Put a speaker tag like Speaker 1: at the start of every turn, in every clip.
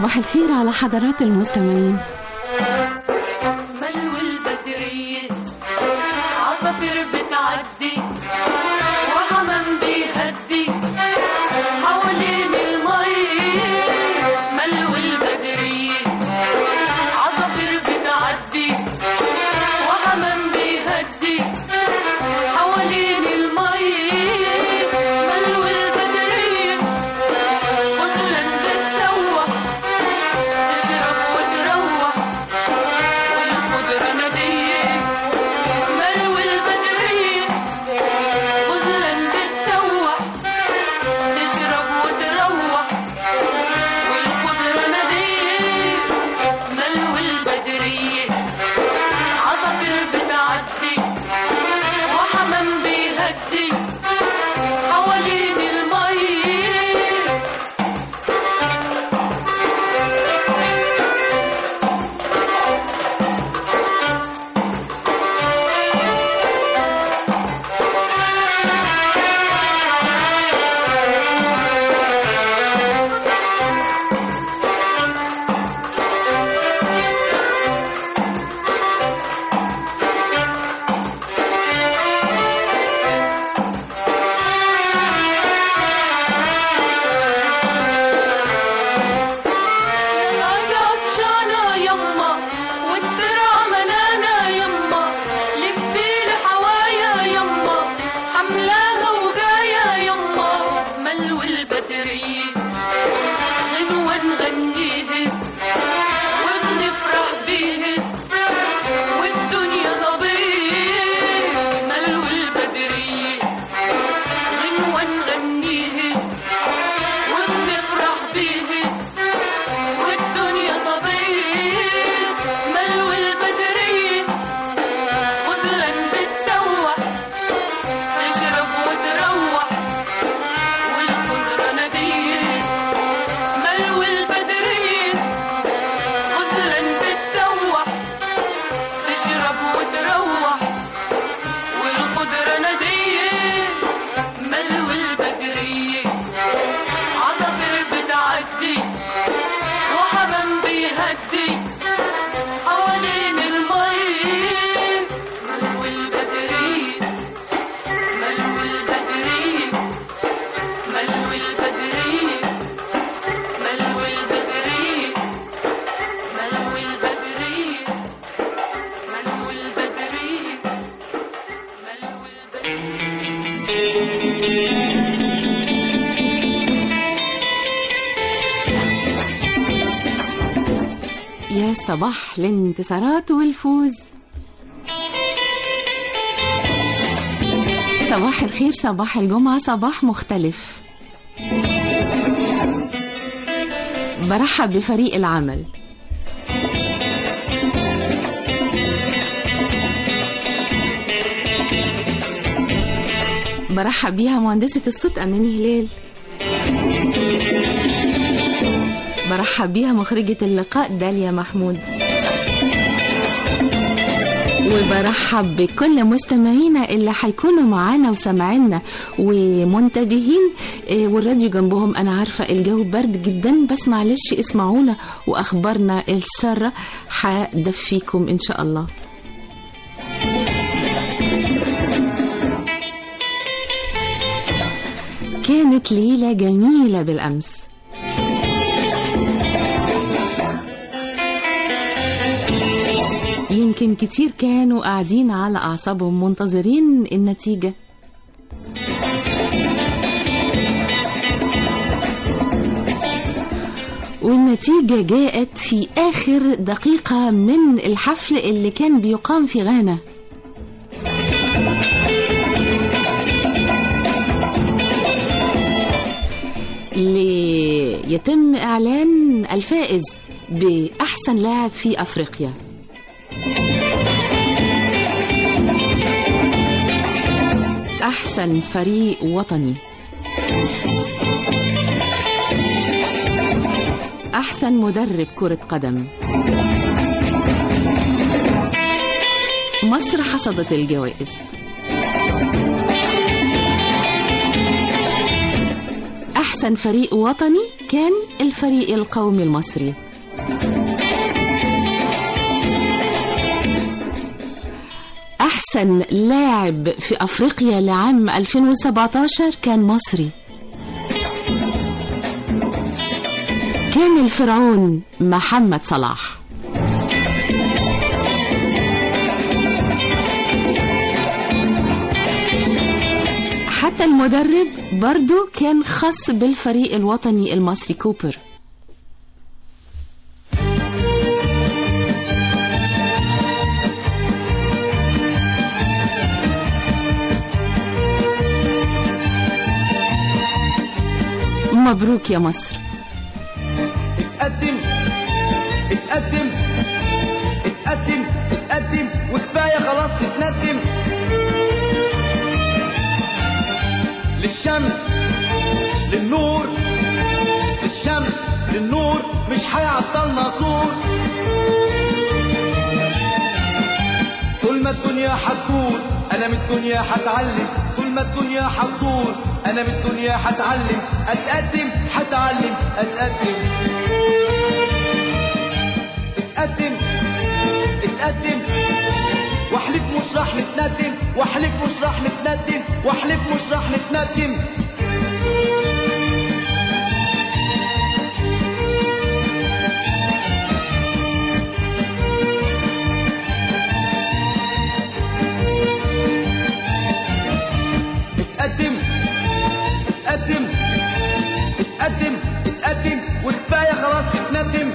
Speaker 1: صباح الخير على حضرات المستمعين
Speaker 2: ملو البدرية عصافير بتعدي وحمام بيهدي حوالين المي ملو البدرية عصافير بتعدي وحمام بيهدي حوالين المي ملو البدرية وصلا بتسوح تشرب وتروح والخضرة ندية ملو البدرية وزلا بتسوح تشرب وتروح والخضرة ندية ملو البدرية عصافير بتعدي وحمام بيهدي حوالين المي شنايات شانا يما والدرع منانا يما لفي الحوايا يما حملاها وجاية يما ملو البدرية غنوة نغنيها وبنفرح بيها والدنيا صبية ملو البدرية غنوة نغنيها وبنفرح بيها والدنيا صبية ملو البدرية وزلا بتسوح تشرب وتروح والقدرة ندية ملو البدرية وزلا بتسوح تشرب وتروح والقدرة ندية ملو البدرية عصافير بتعدي وحمام بيهدي حوالين المي ملو البدرية ملو البدرية ملو البدرية ملو البدرية ملو البدرية ملو البدرية ملو البدرية
Speaker 1: يا صباح الانتصارات والفوز صباح الخير صباح الجمعة صباح مختلف برحب بفريق العمل برحب بيها مهندسة الصوت أماني هلال برحب بيها مخرجة اللقاء داليا محمود وبرحب بكل مستمعينا اللي هيكونوا معانا وسامعينا ومنتبهين إيه، والراديو جنبهم انا عارفه الجو برد جدا بس معلش اسمعونا واخبارنا الساره هدفيكم ان شاء الله كانت ليله جميله بالامس يمكن كتير كانوا قاعدين على أعصابهم منتظرين النتيجة والنتيجة جاءت في آخر دقيقة من الحفل اللي كان بيقام في غانا ليتم إعلان الفائز بأحسن لاعب في أفريقيا أحسن فريق وطني أحسن مدرب كرة قدم مصر حصدت الجوائز أحسن فريق وطني كان الفريق القومي المصري أحسن لاعب في أفريقيا لعام 2017 كان مصري كان الفرعون محمد صلاح حتى المدرب برضو كان خاص بالفريق الوطني المصري كوبر مبروك يا مصر
Speaker 3: اتقدم اتقدم اتقدم اتقدم وكفايه خلاص تتندم للشمس للنور للشمس للنور مش هيعطلنا صور طول ما الدنيا هتدور انا من الدنيا هتعلم طول ما الدنيا هتدور انا من الدنيا هتعلم اتقدم هتعلم اتقدم اتقدم اتقدم واحلف مش راح نتندم واحلف مش راح نتندم واحلف مش راح نتندم اتقدم اتقدم اتقدم اتقدم وكفايه خلاص تتندم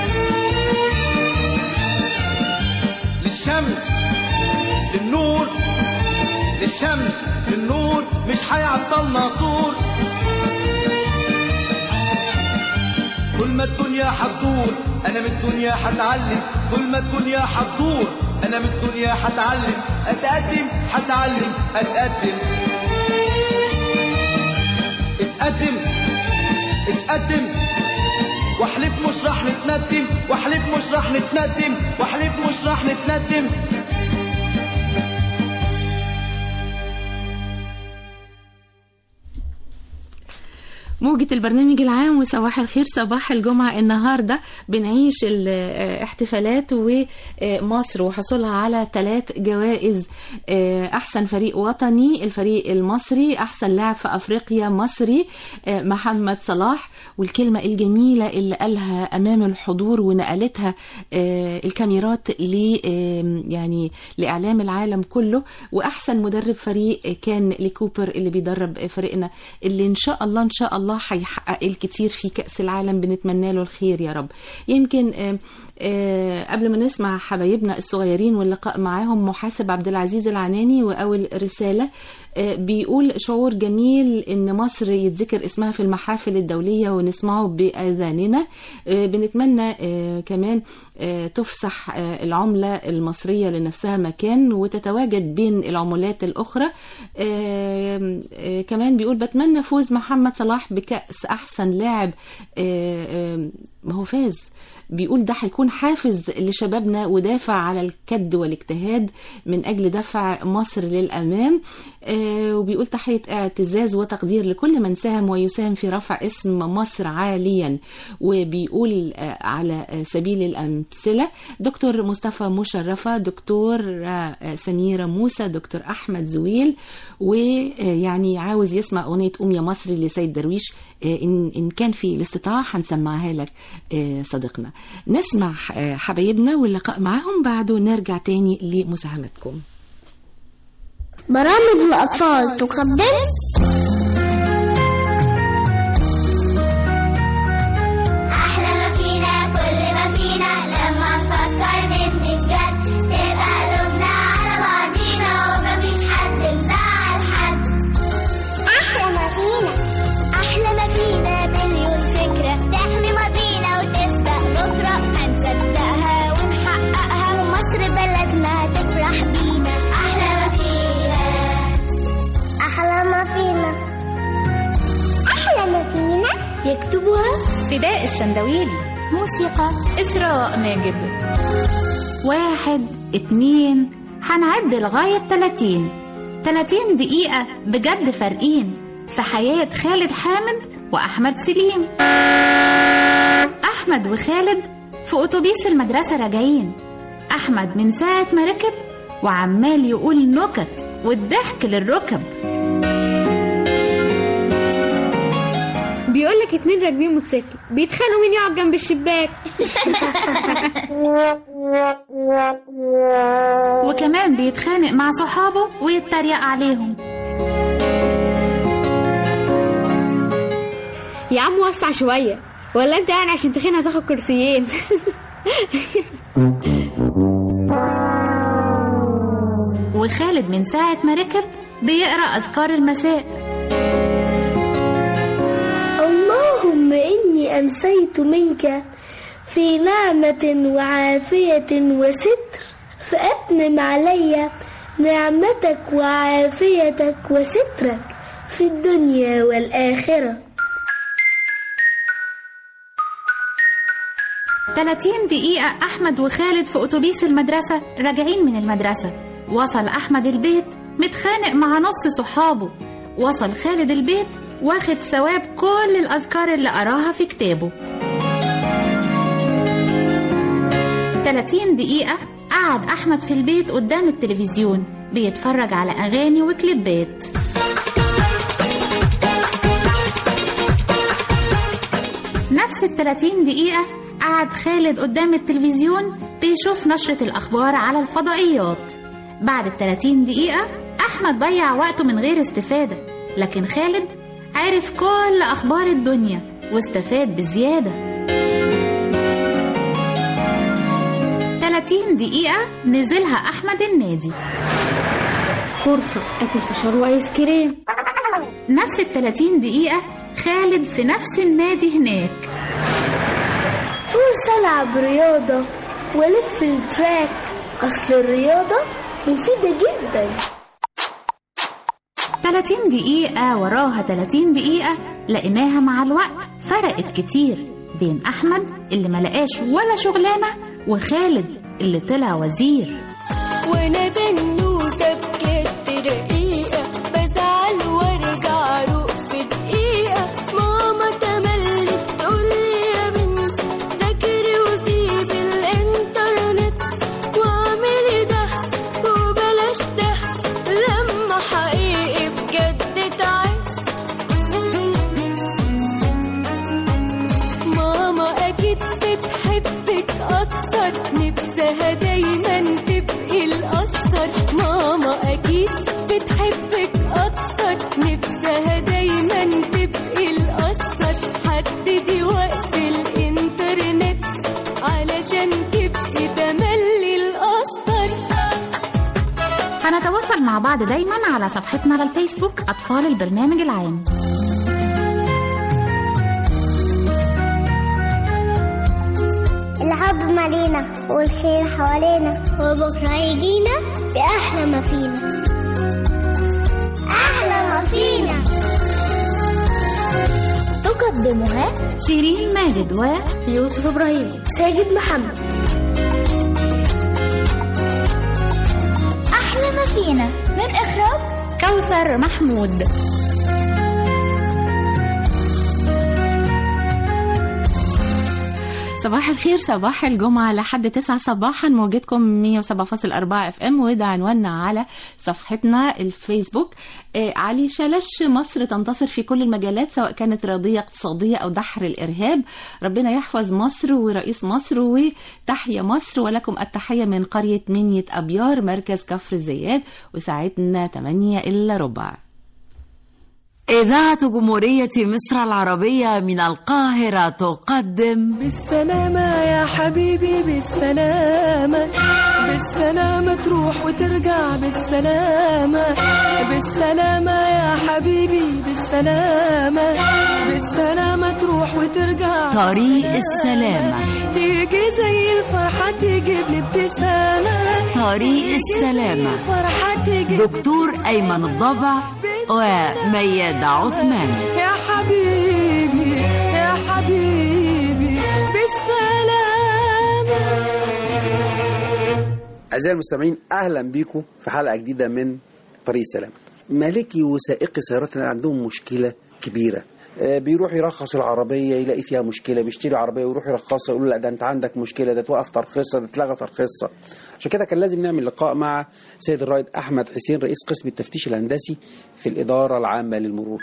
Speaker 3: للشمس للنور للشمس للنور مش هيعطلنا طول طول ما الدنيا هتدور انا من الدنيا هتعلم طول ما الدنيا هتدور انا من الدنيا هتعلم اتقدم هتعلم اتقدم اتقدم اتقدم واحلف مش راح نتندم واحلف مش راح نتندم واحلف مش راح نتندم
Speaker 1: موجة البرنامج العام وصباح الخير صباح الجمعة النهاردة بنعيش الاحتفالات ومصر وحصولها على ثلاث جوائز أحسن فريق وطني الفريق المصري أحسن لاعب في أفريقيا مصري محمد صلاح والكلمة الجميلة اللي قالها أمام الحضور ونقلتها الكاميرات ل يعني لإعلام العالم كله وأحسن مدرب فريق كان لكوبر اللي بيدرب فريقنا اللي إن شاء الله إن شاء الله هيحقق الكتير في كأس العالم بنتمنى له الخير يا رب يمكن آه آه قبل ما نسمع حبايبنا الصغيرين واللقاء معاهم محاسب عبد العزيز العناني وأول رسالة آه بيقول شعور جميل ان مصر يتذكر اسمها في المحافل الدوليه ونسمعه باذاننا بنتمنى كمان تفسح العمله المصريه لنفسها مكان وتتواجد بين العملات الاخرى كمان بيقول بتمنى فوز محمد صلاح بكاس احسن لاعب ما هو فاز بيقول ده هيكون حافز لشبابنا ودافع على الكد والاجتهاد من أجل دفع مصر للأمام آه وبيقول تحية اعتزاز وتقدير لكل من ساهم ويساهم في رفع اسم مصر عاليا وبيقول آه على سبيل الأمثلة دكتور مصطفى مشرفة دكتور آه سميرة موسى دكتور أحمد زويل ويعني عاوز يسمع أغنية أم يا مصري لسيد درويش إن, إن كان في الاستطاعة هنسمعها لك صديقنا نسمع حبايبنا واللقاء معاهم بعده نرجع تاني لمساهمتكم
Speaker 4: برامج الأطفال تقدم
Speaker 5: أحلى ما فينا كل ما فينا لما نفكر نبني بجد تبقى قلوبنا على بعضينا ومفيش حد مزعل حد أحلى ما فينا أحلى ما فينا مليون فكرة تحمي ماضينا وتسبق بكرة هنصدقها ونحققها ومصر بلدنا هتفرح بينا أحلى ما فينا أحلى ما فينا أحلى ما فينا
Speaker 4: يكتبها
Speaker 6: فداء الشندويلي موسيقى إسراء ماجد
Speaker 7: واحد اتنين هنعد لغاية تلاتين تلاتين دقيقة بجد فارقين في حياة خالد حامد وأحمد سليم أحمد وخالد في أتوبيس المدرسة راجعين أحمد من ساعة ما ركب وعمال يقول نكت والضحك للركب
Speaker 8: بيقول لك اتنين راكبين موتوسيكل بيتخانقوا مين يقعد جنب الشباك
Speaker 7: وكمان بيتخانق مع صحابه ويتريق عليهم
Speaker 8: يا عم وسع شويه ولا انت يعني عشان تخين هتاخد كرسيين
Speaker 7: وخالد من ساعة ما ركب بيقرأ أذكار المساء
Speaker 4: اللهم إني أمسيت منك في نعمة وعافية وستر فأتمم علي نعمتك وعافيتك وسترك في الدنيا والآخرة
Speaker 7: 30 دقيقة أحمد وخالد في أتوبيس المدرسة راجعين من المدرسة وصل أحمد البيت متخانق مع نص صحابه وصل خالد البيت واخد ثواب كل الأذكار اللي قراها في كتابه 30 دقيقة قعد أحمد في البيت قدام التلفزيون بيتفرج على أغاني وكليبات نفس ال 30 دقيقة قعد خالد قدام التلفزيون بيشوف نشرة الأخبار على الفضائيات بعد ال 30 دقيقة أحمد ضيع وقته من غير استفادة لكن خالد عرف كل أخبار الدنيا واستفاد بزيادة 30 دقيقة نزلها أحمد النادي
Speaker 8: فرصة اكل فشار وايس كريم
Speaker 7: نفس ال 30 دقيقة خالد في نفس النادي هناك
Speaker 4: فرصة ألعب رياضة وألف التراك أصل الرياضة مفيدة جدا
Speaker 7: 30 دقيقة وراها 30 دقيقة لقيناها مع الوقت فرقت كتير بين أحمد اللي ملقاش ولا شغلانة وخالد اللي طلع وزير
Speaker 2: وانا بنوتة بجد رقيقة بزعل وارجع اروق في دقيقة ماما تملت تقولي يا بنت ذاكري وسيبي الانترنت واعملي ده وبلاش ده لما حقيقي بجد تعبت ماما اكيد بتحبك اكتر نفسها دايما تبقي الاشطر ماما اكيد بتحبك اكتر نفسها دايما تبقي الاشطر حددي وقت الانترنت علشان تبقي تملي الاشطر
Speaker 7: هنتواصل مع بعض دايما على صفحتنا على الفيسبوك أطفال البرنامج العام
Speaker 5: الحب مالينا والخير حوالينا وبكرة يجينا بأحلى ما فينا أحلى ما فينا
Speaker 7: تقدمها شيرين ماجد و
Speaker 8: يوسف ابراهيم
Speaker 4: ساجد محمد
Speaker 5: أحلى ما فينا من إخراج
Speaker 7: كوثر محمود
Speaker 1: صباح الخير صباح الجمعة لحد 9 صباحا موجتكم 107.4 اف ام وده عنواننا على صفحتنا الفيسبوك آه علي شلش مصر تنتصر في كل المجالات سواء كانت رياضية اقتصادية أو دحر الإرهاب ربنا يحفظ مصر ورئيس مصر وتحيا مصر ولكم التحية من قرية منية أبيار مركز كفر الزيات وساعتنا 8 إلا ربع
Speaker 9: إذاعة جمهورية مصر العربية من القاهرة تقدم
Speaker 2: بالسلامة يا حبيبي بالسلامة بالسلامة تروح وترجع بالسلامة بالسلامة يا حبيبي بالسلامة بالسلامة تروح وترجع
Speaker 9: طريق السلامة
Speaker 2: تيجي زي الفرحة تجيب لي ابتسامة
Speaker 9: طريق السلامة
Speaker 2: فرحة تجيب
Speaker 9: دكتور أيمن الضبع وميادة عثمان
Speaker 2: يا حبيبي يا حبيبي بالسلامة
Speaker 10: أعزائي المستمعين أهلا بيكم في حلقة جديدة من طريق السلام مالكي وسائقي سيارات عندهم مشكلة كبيرة آه، بيروح يرخص العربيه يلاقي فيها مشكله بيشتري عربيه ويروح يرخصها يقول له لا ده انت عندك مشكله ده توقف ترخيصها ده اتلغى ترخيصها عشان كده كان لازم نعمل لقاء مع سيد الرائد احمد حسين رئيس قسم التفتيش الهندسي في الاداره العامه للمرور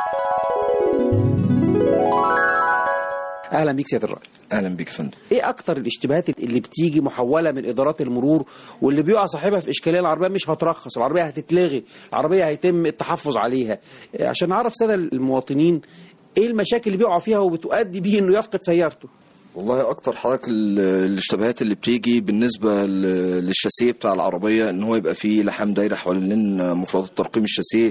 Speaker 10: اهلا بيك سيد الرائد
Speaker 11: اهلا بيك يا فندم
Speaker 10: ايه اكتر الاشتباهات اللي بتيجي محوله من ادارات المرور واللي بيقع صاحبها في اشكاليه العربيه مش هترخص العربيه هتتلغي العربيه هيتم التحفظ عليها إيه، عشان نعرف ساده المواطنين ايه المشاكل اللي بيقعوا فيها وبتؤدي بيه انه يفقد سيارته
Speaker 11: والله اكتر حضرتك ال- الاشتباهات اللي بتيجي بالنسبه ل- للشاسيه بتاع العربيه ان هو يبقى فيه لحام دايره حوالين مفردات ترقيم الشاسيه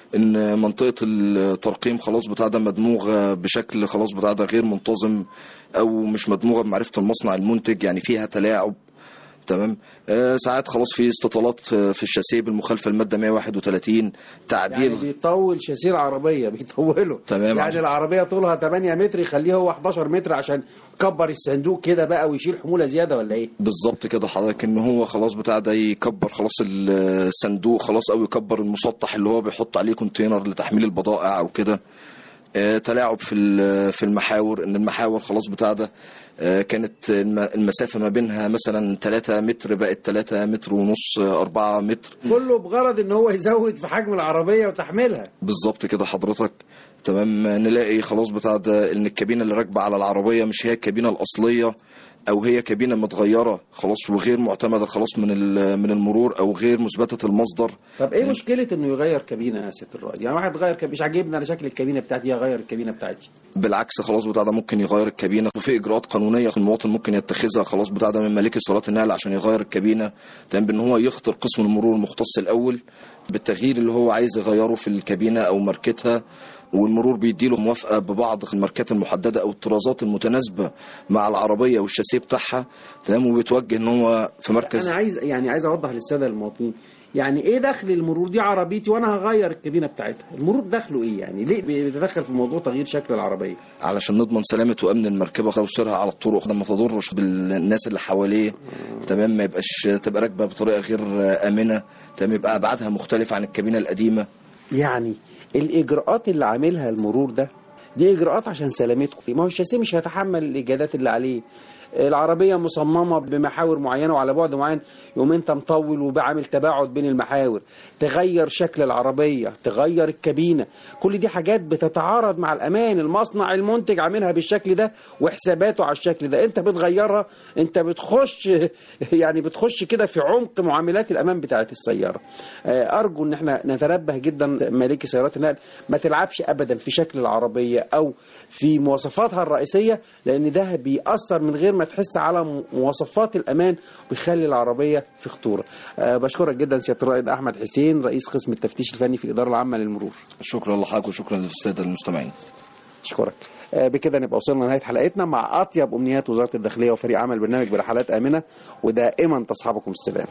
Speaker 11: ان منطقه الترقيم خلاص بتاع ده مدموغه بشكل خلاص بتاع ده غير منتظم او مش مدموغه بمعرفه المصنع المنتج يعني فيها تلاعب تمام آه ساعات خلاص في استطالات آه، في الشاسيه بالمخالفه الماده 131 تعديل
Speaker 10: يعني بيطول شاسيه العربيه بيطوله
Speaker 11: تمام.
Speaker 10: يعني العربيه طولها 8 متر يخليه هو 11 متر عشان يكبر الصندوق كده بقى ويشيل حموله زياده ولا ايه
Speaker 11: بالظبط كده حضرتك ان هو خلاص بتاع ده يكبر خلاص الصندوق خلاص او يكبر المسطح اللي هو بيحط عليه كونتينر لتحميل البضائع او كده آه، تلاعب في ال- في المحاور ان المحاور خلاص بتاع ده آه، كانت الم- المسافه ما بينها مثلا 3 متر بقت 3 متر ونص 4 متر
Speaker 10: كله بغرض ان هو يزود في حجم العربيه وتحملها
Speaker 11: بالظبط كده حضرتك تمام نلاقي خلاص بتاع ده ان الكابينه اللي راكبه على العربيه مش هي الكابينه الاصليه او هي كابينه متغيره خلاص وغير معتمده خلاص من ال- من المرور او غير مثبته المصدر
Speaker 10: طب ايه مشكله انه يغير كابينه يا ست الرائد يعني واحد غير كابينه مش عاجبني انا شكل الكابينه بتاعتي اغير الكابينه بتاعتي
Speaker 11: بالعكس خلاص بتاع ده ممكن يغير الكابينه وفي اجراءات قانونيه المواطن ممكن يتخذها خلاص بتاع ده من مالك صلاه النقل عشان يغير الكابينه تمام بان هو يخطر قسم المرور المختص الاول بالتغيير اللي هو عايز يغيره في الكابينه او ماركتها والمرور بيديله موافقه ببعض الماركات المحدده او الطرازات المتناسبه مع العربيه والشاسيه بتاعها تمام وبيتوجه ان هو في مركز
Speaker 10: انا عايز يعني عايز اوضح للساده المواطنين يعني ايه دخل المرور دي عربيتي وانا هغير الكابينه بتاعتها المرور دخله ايه يعني ليه بيتدخل في موضوع تغيير شكل العربيه
Speaker 11: علشان نضمن سلامه وامن المركبه وسيرها على الطرق لما تضرش بالناس اللي حواليه تمام ما يبقاش تبقى راكبه بطريقه غير امنه تمام يبقى ابعادها مختلفه عن الكابينه القديمه
Speaker 10: يعني الاجراءات اللي عاملها المرور ده دي اجراءات عشان سلامتكم ما هو الشاسيه مش هيتحمل الاجهادات اللي عليه العربيه مصممه بمحاور معينه وعلى بعد معين يوم انت مطول وبعمل تباعد بين المحاور تغير شكل العربيه تغير الكابينه كل دي حاجات بتتعارض مع الامان المصنع المنتج عاملها بالشكل ده وحساباته على الشكل ده انت بتغيرها انت بتخش يعني بتخش كده في عمق معاملات الامان بتاعه السياره آه، ارجو ان احنا نتنبه جدا مالكي سيارات النقل ما تلعبش ابدا في شكل العربيه او في مواصفاتها الرئيسيه لان ده بيأثر من غير ما تحس على م- مواصفات الامان ويخلي العربيه في خطوره أه بشكرك جدا سياده الرائد احمد حسين رئيس قسم التفتيش الفني في الاداره العامه للمرور
Speaker 11: شكرا لحضرتك وشكرا للساده المستمعين
Speaker 10: اشكرك آه، بكده نبقى وصلنا لنهايه حلقتنا مع اطيب امنيات وزاره الداخليه وفريق عمل برنامج برحلات امنه ودائما تصحبكم السلام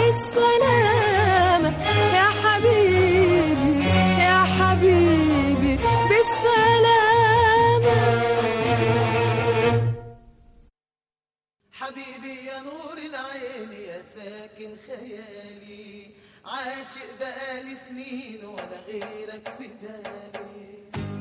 Speaker 2: بالسلامة يا حبيبي يا حبيبي بالسلامة
Speaker 3: حبيبي يا نور العين يا ساكن خيالي عاشق بقالي سنين ولا غيرك في بالي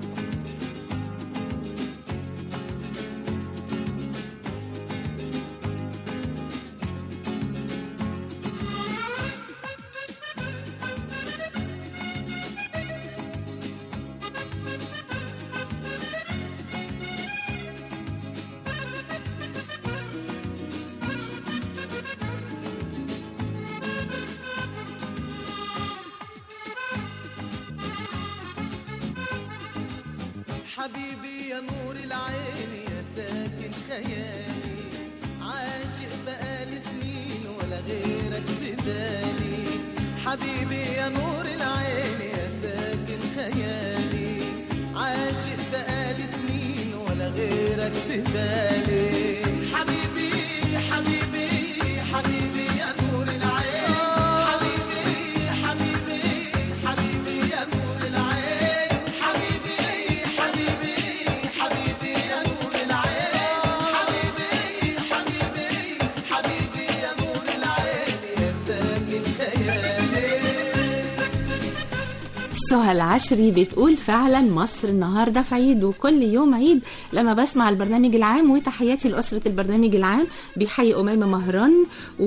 Speaker 3: حبيبي يا نور العين يا ساكن خيالي عاشق بقالي سنين ولا غيرك في بالي حبيبي يا نور العين يا ساكن خيالي عاشق بقالي سنين ولا غيرك في بالي حبيبي حبيبي حبيبي يا نور العين حبيبي حبيبي حبيبي يا نور العين حبيبي حبيبي حبيبي يا نور العين حبيبي حبيبي حبيبي يا نور العين يا ساكن خيالي
Speaker 1: سهى العشري بتقول فعلا مصر النهارده في عيد وكل يوم عيد لما بسمع البرنامج العام وتحياتي لأسرة البرنامج العام بيحيي أميمة مهران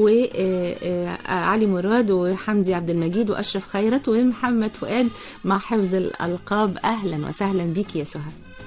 Speaker 1: وعلي مراد وحمدي عبد المجيد وأشرف خيرت ومحمد فؤاد مع حفظ الألقاب أهلا وسهلا بيك يا سهى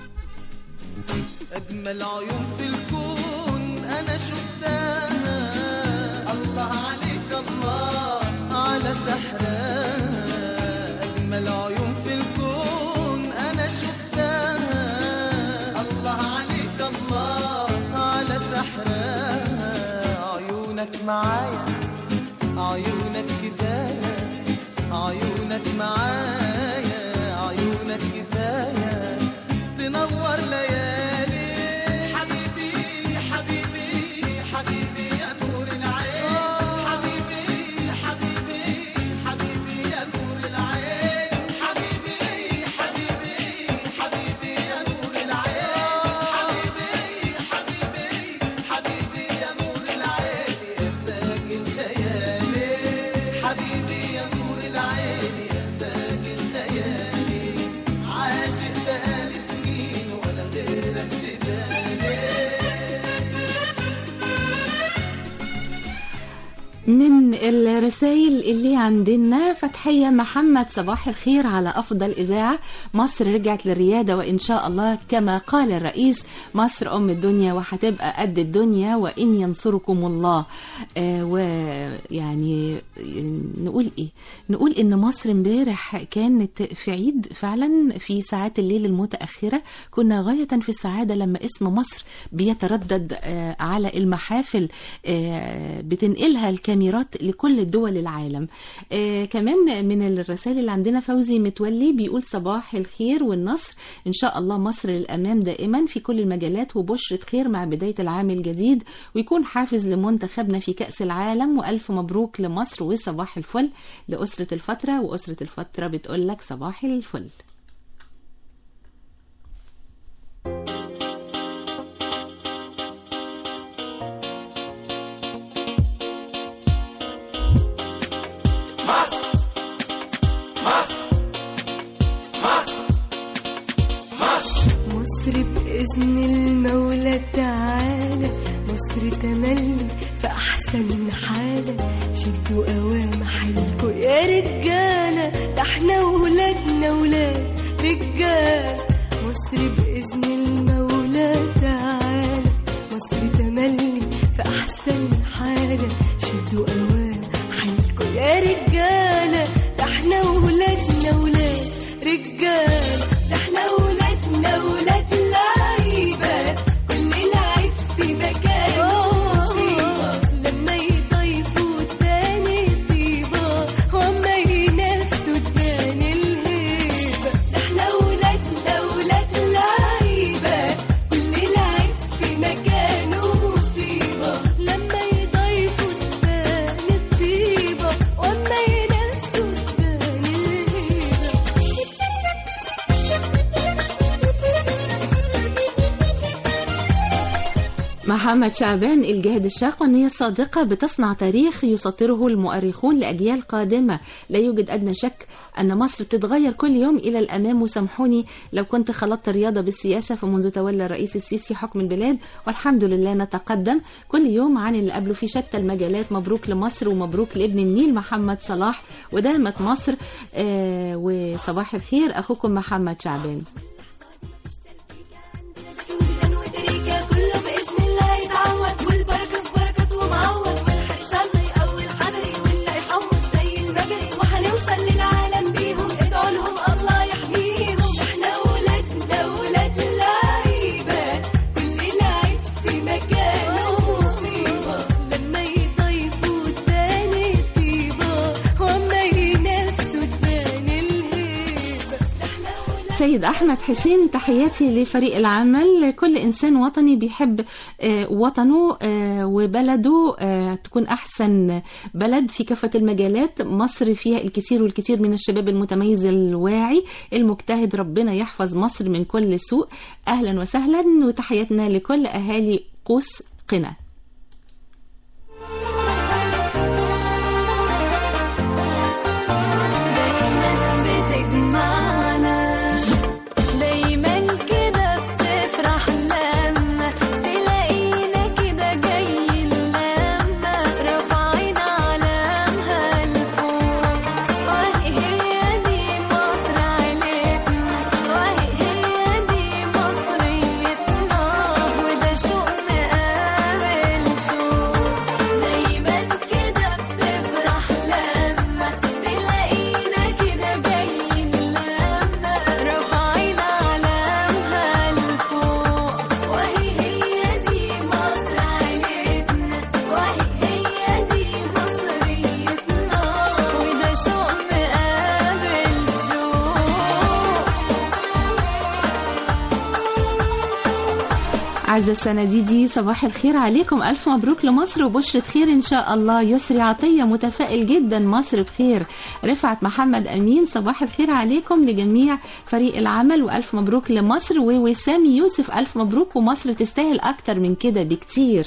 Speaker 3: أجمل عيون في الكون أنا شفتها الله عليك الله على سحرها أجمل عيون في الكون أنا شفتها الله عليك الله على سحرها عيونك معايا عيونك كفاية عيونك معايا عيونك كفاية تنور ليالي حبيبي حبيبي حبيبي يا نور العين حبيبي حبيبي حبيبي يا نور العين حبيبي حبيبي حبيبي يا نور العين حبيبي حبيبي حبيبي يا نور العين يا ساكن خيالي حبيبي يا نور العين يا ساكن خيالي عاشق بقالي سنين ولا غيرك بدالي
Speaker 1: من الرسائل اللي عندنا فتحية محمد صباح الخير على أفضل إذاعة مصر رجعت للريادة وإن شاء الله كما قال الرئيس مصر أم الدنيا وهتبقى قد الدنيا وإن ينصركم الله آه ويعني نقول إيه نقول إن مصر امبارح كانت في عيد فعلا في ساعات الليل المتأخرة كنا غاية في السعادة لما اسم مصر بيتردد آه على المحافل آه بتنقلها الكاميرات لكل دول العالم آه كمان من الرسائل اللي عندنا فوزي متولي بيقول صباح الخير والنصر إن شاء الله مصر للأمام دائما في كل المجالات وبشرة خير مع بداية العام الجديد ويكون حافز لمنتخبنا في كأس العالم وألف مبروك لمصر وصباح الفل لأسرة الفترة وأسرة الفترة بتقول لك صباح الفل
Speaker 3: مصر مصر مصر مصر
Speaker 2: مصر بإذن المولى تعالى مصر تملي في أحسن حالة شدوا قوام حيلكوا يا رجالة ده احنا ولادنا ولاد رجال مصر بإذن المولى تعالى مصر تملي في أحسن حالة شدوا قوام حيلكوا يا رجالة ده احنا ولادنا ولاد رجال ده احنا ولادنا ولاد لعيبة كل لعيب في مكانه مصيبة لما يضيفوا تاني طيبة وما ينافسوا تبان الهيبة ده احنا ولادنا ولاد لعيبة كل لعيب في مكانه مصيبة لما يضيفوا تبان الطيبة وما ينافسوا تبان الهيبة
Speaker 1: محمد شعبان الجهاد الشاق والنية الصادقة بتصنع تاريخ يسطره المؤرخون لأجيال قادمة لا يوجد أدنى شك أن مصر بتتغير كل يوم إلى الأمام وسامحوني لو كنت خلطت الرياضة بالسياسة فمنذ تولى الرئيس السيسي حكم البلاد والحمد لله نتقدم كل يوم عن اللي قبله في شتى المجالات مبروك لمصر ومبروك لابن النيل محمد صلاح ودامت مصر آه وصباح الخير أخوكم محمد شعبان
Speaker 2: ودريكة كله بإذن الله يتعوض والبركة في بركة ومعوض والحرص الله يقوي الحضري واللي يحوط زي المجري وهنوصل للعالم بيهم ادعوا لهم الله يحميهم احنا ولادنا ولاد لعيبة كل لعيب في مكانه مصيبة لما يضيفوا تاني طيبة وما ينافسوا تبان الهيبة
Speaker 1: سيد أحمد حسين تحياتي لفريق العمل كل إنسان وطني بيحب آه، وطنه آه، وبلده آه، تكون أحسن بلد في كافة المجالات مصر فيها الكثير والكثير من الشباب المتميز الواعي المجتهد ربنا يحفظ مصر من كل سوء أهلا وسهلا وتحياتنا لكل أهالي قوس قنا
Speaker 2: دايما بتجمع
Speaker 1: عزة السنديدي صباح الخير عليكم ألف مبروك لمصر وبشرة خير إن شاء الله يسري عطية متفائل جدا مصر بخير رفعت محمد أمين صباح الخير عليكم لجميع فريق العمل وألف مبروك لمصر ووسام يوسف ألف مبروك ومصر تستاهل أكتر من كده بكتير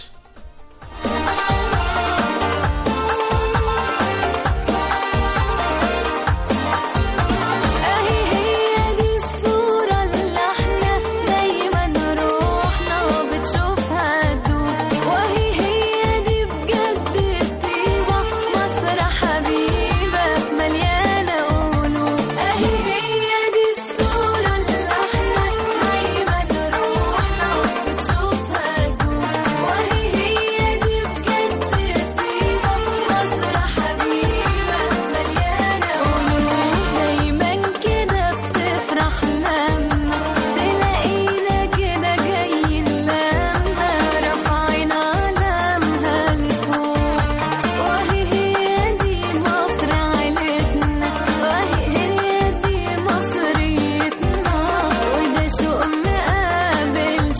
Speaker 2: اهي هي دي الصورة اللي احنا دايما روحنا بتشوفها تدوب وهي هي دي بجد الطيبة مصر حبيبة مليانة قلوب اهي هي دي الصورة اللي احنا دايما روحنا بتشوفها تدوب وهي هي دي بجد الطيبة مصر حبيبة مليانة قلوب دايما كده بتفرح لما تلاقينا كده جايين لما رافعين علامها لفوق وهي هي دي مصر عيلتنا وهي هي دي مصريتنا وده شوق مقابل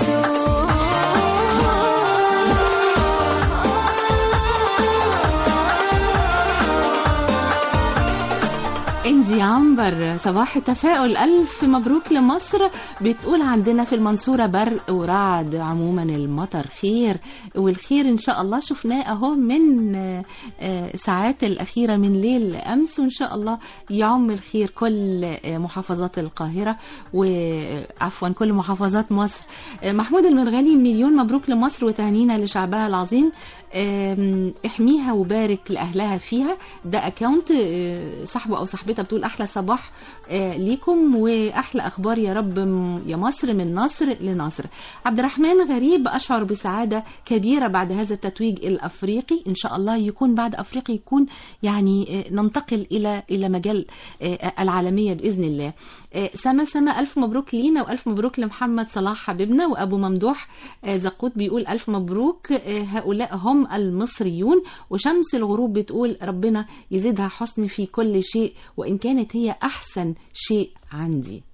Speaker 1: انجي عنبر صباح التفاؤل ألف مبروك لمصر بتقول عندنا في المنصورة برق ورعد عموما المطر خير والخير إن شاء الله شفناه أهو من آه، آه، ساعات الأخيرة من ليل أمس وإن شاء الله يعم الخير كل آه، محافظات القاهرة وعفوا كل محافظات مصر آه، محمود المرغني مليون مبروك لمصر وتهنينا لشعبها العظيم آم، احميها وبارك لأهلها فيها ده أكاونت آه، صاحبه أو صاحبتها بتقول أحلى صباح آه، ليكم وأحلى أخبار يا رب م- يا مصر من نصر لنصر عبد الرحمن غريب أشعر بسعادة كبيرة بعد هذا التتويج الأفريقي إن شاء الله يكون بعد أفريقيا يكون يعني آه، ننتقل إلى إلى مجال آه، العالمية بإذن الله آه، سما سما ألف مبروك لينا وألف مبروك لمحمد صلاح حبيبنا وأبو ممدوح آه، زقوت بيقول ألف مبروك آه، هؤلاء هم المصريون وشمس الغروب بتقول ربنا يزيدها حسن في كل شيء وإن كانت هي أحسن شيء عندي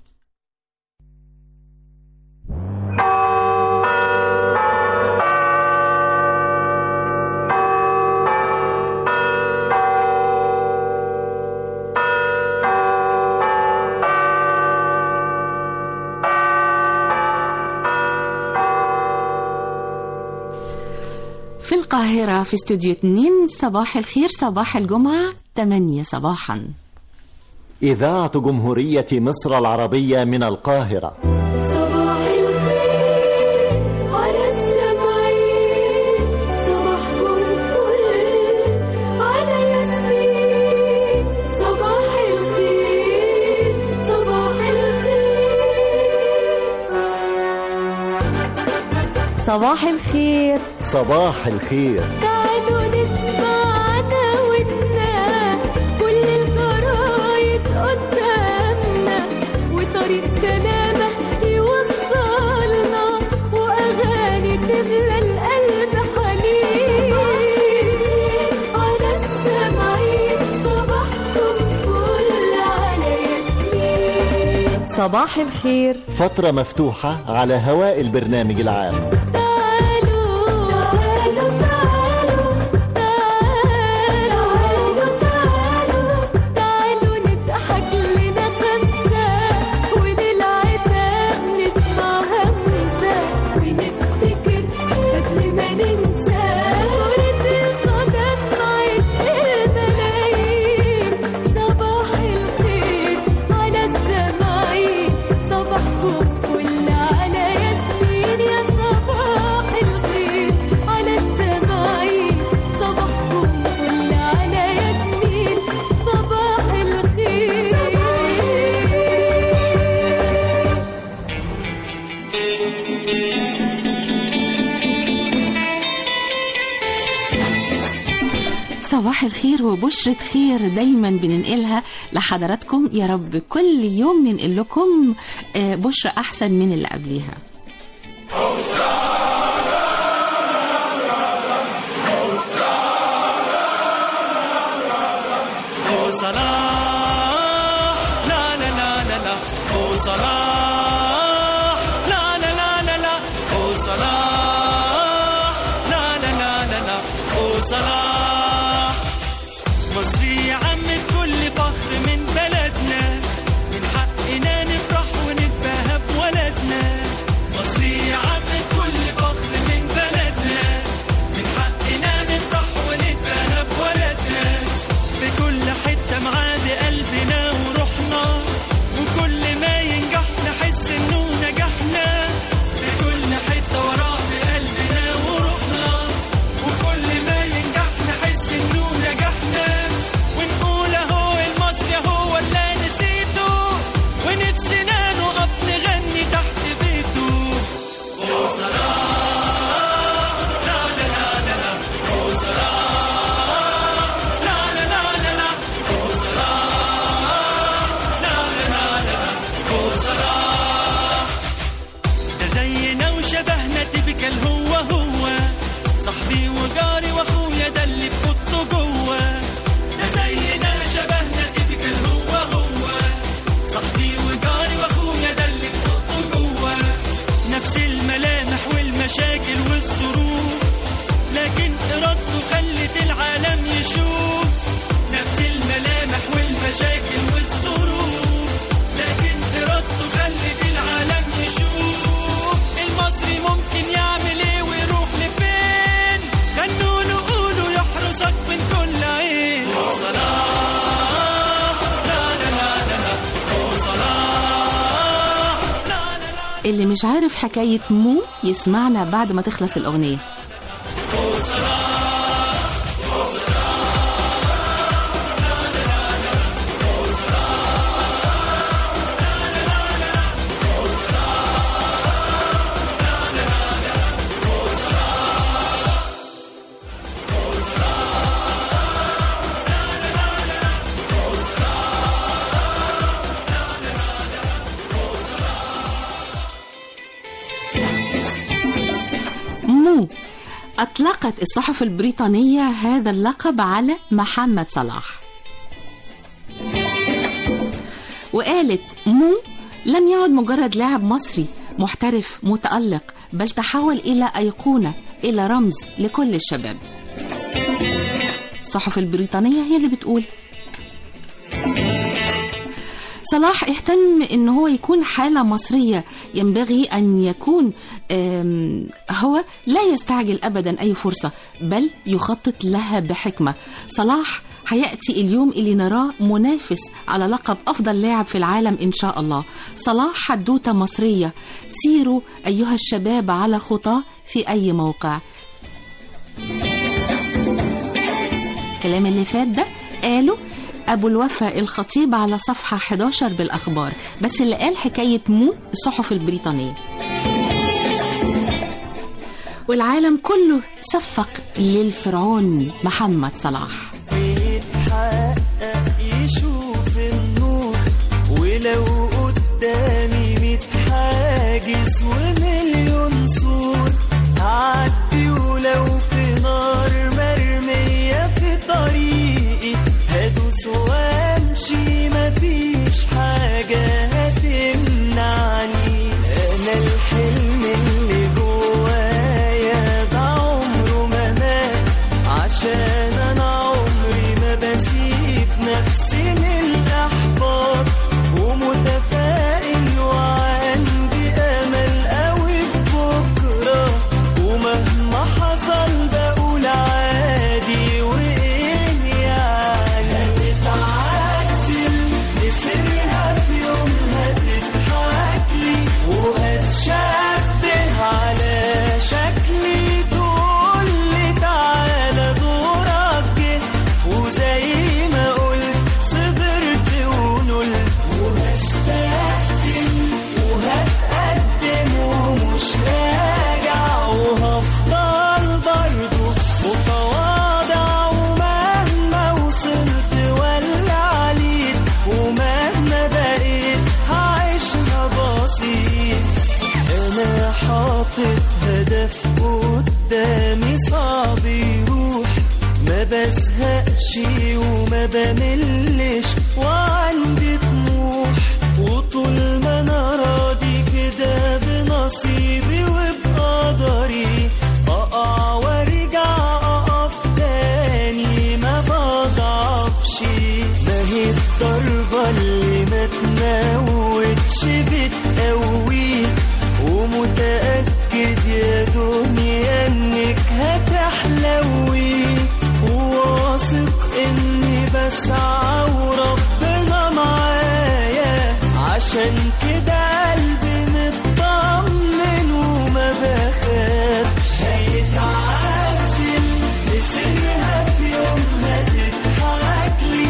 Speaker 1: في القاهرة في استوديو 2 صباح الخير صباح الجمعة 8 صباحا
Speaker 12: إذاعة جمهورية مصر العربية من القاهرة
Speaker 2: صباح الخير على السمعين صباحكم فل على ياسمين صباح الخير صباح الخير
Speaker 8: صباح الخير
Speaker 12: صباح الخير
Speaker 2: تعالوا نسمع دعوتنا كل الجرايد قدامنا وطريق سلامة يوصلنا وأغاني تملى القلب حنين على السمعين صباحكم فل على ياسمين
Speaker 8: صباح الخير
Speaker 12: فترة مفتوحة على هواء البرنامج العام
Speaker 2: تعالوا تعالوا تعالوا تعالوا تعالوا تعالوا نضحك لنا خمسة وللعتاب نسمع همسة ونفتكر قبل ما ننسى كرة القدم عشق الملايين صباح الخير على السماعين صباحكم كل على ياسمين يا صباح الخير على السماعين صباحكم كل على ياسمين صباح الخير
Speaker 1: صباح الخير وبشرة خير دايما بننقلها لحضراتكم يا رب كل يوم ننقل لكم آه، بشرة أحسن من اللي قبليها
Speaker 13: أو صلاح لا لا لا لا لا أو صلاح لا لا لا لا لا أو صلاح
Speaker 1: اللي مش عارف حكاية مو يسمعنا بعد ما تخلص الأغنية مو أطلقت الصحف البريطانية هذا اللقب على محمد صلاح وقالت مو لم يعد مجرد لاعب مصري محترف متألق بل تحول إلى أيقونة إلى رمز لكل الشباب الصحف البريطانية هي اللي بتقول صلاح اهتم ان هو يكون حالة مصرية ينبغي ان يكون آم، هو لا يستعجل ابدا اي فرصة بل يخطط لها بحكمة صلاح هيأتي اليوم اللي نراه منافس على لقب أفضل لاعب في العالم إن شاء الله صلاح حدوتة مصرية سيروا أيها الشباب على خطاه في أي موقع الكلام اللي فات ده قاله أبو الوفا الخطيب على صفحة 11 بالأخبار بس اللي قال حكاية مو الصحف البريطانية والعالم كله صفق للفرعون محمد صلاح
Speaker 14: يتحقق يشوف النور ولو قدامي ميت حاجز ومليون سور هعدي ولو في نار مرمية في طريقي هدوس وامشي مفيش حاجة هتمنعني أنا الحلم اللي جوايا ده عمره ما مات عشان أنا عمري ما بسيب نفسي من الأحباط ومتفائل وعندي أمل قوي في بكرة ومهما حصل بقول عادي وإيه يعني هتتعدل نسيرها في يوم هتضحك لي وهتشبه على شكلي تقول لي تعالى دورك جه وزي ما قلت صبرت ونلت وهستقدم وهتقدم ومش راجع وهفضل برضه متواضع ومهما وصلت ولا عليت ومهما بقيت هعيشها بسيط انا حاطط هدف قدامي صعب يروح ما بزهقش وما بملش وعندي طموح وطول ما انا راضي كده بنصيبي وبقدري اقع وارجع اقف تاني ما بضعفش ما هي الضربة اللي ما تموتش بتقوي ومتأكد يا دنيا انك هتحلوي وواثق اني بسعى وربنا معايا عشان كده قلبي مطمن وما بخافش هيتعدل نسيرها في يوم هتضحك لي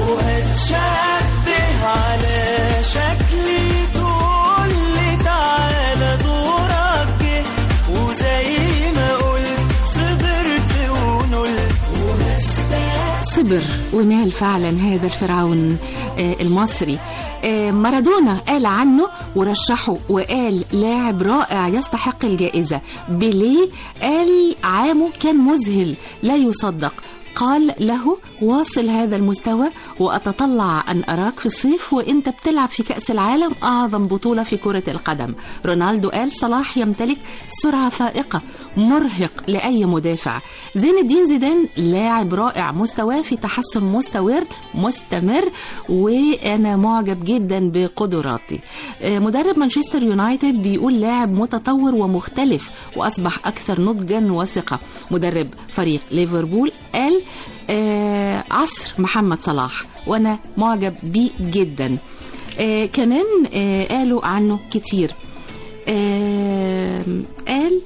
Speaker 14: وهتشبه على شكلي تقول لي تعالى دورك جه وزي ما قلت صبرت ونلت وهستنى
Speaker 1: صبر ونال فعلا هذا الفرعون آه، المصري آه، مارادونا قال عنه ورشحه وقال لاعب رائع يستحق الجائزة بيليه قال عامه كان مذهل لا يصدق قال له واصل هذا المستوى وأتطلع أن أراك في الصيف وأنت بتلعب في كأس العالم أعظم بطولة في كرة القدم رونالدو قال صلاح يمتلك سرعة فائقة مرهق لأي مدافع زين الدين زيدان لاعب رائع مستواه في تحسن مستمر مستمر وأنا معجب جدا بقدراتي آه، مدرب مانشستر يونايتد بيقول لاعب متطور ومختلف وأصبح أكثر نضجا وثقة مدرب فريق ليفربول قال آه عصر محمد صلاح وانا معجب بيه جدا آه كمان آه قالوا عنه كتير آم، قال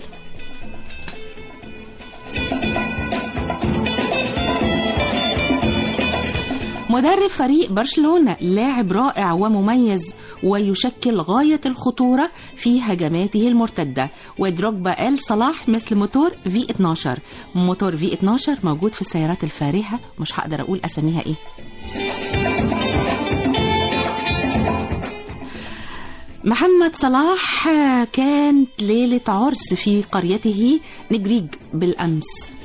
Speaker 1: مدرب فريق برشلونة لاعب رائع ومميز ويشكل غاية الخطورة في هجماته المرتدة ودروجبا قال صلاح مثل موتور في 12 موتور في 12 موجود في السيارات الفارهة مش هقدر أقول أساميها إيه محمد صلاح كانت ليلة عرس في قريته نجريج بالأمس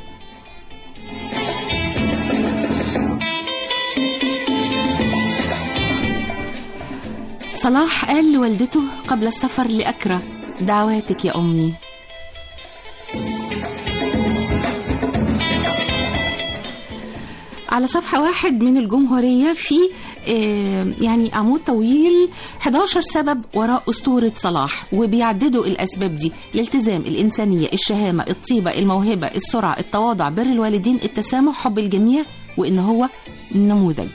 Speaker 1: صلاح قال لوالدته قبل السفر لأكرا دعواتك يا أمي على صفحة واحد من الجمهورية في آه، يعني عمود طويل 11 سبب وراء أسطورة صلاح وبيعددوا الأسباب دي الالتزام الإنسانية الشهامة الطيبة الموهبة السرعة التواضع بر الوالدين التسامح حب الجميع وإن هو نموذج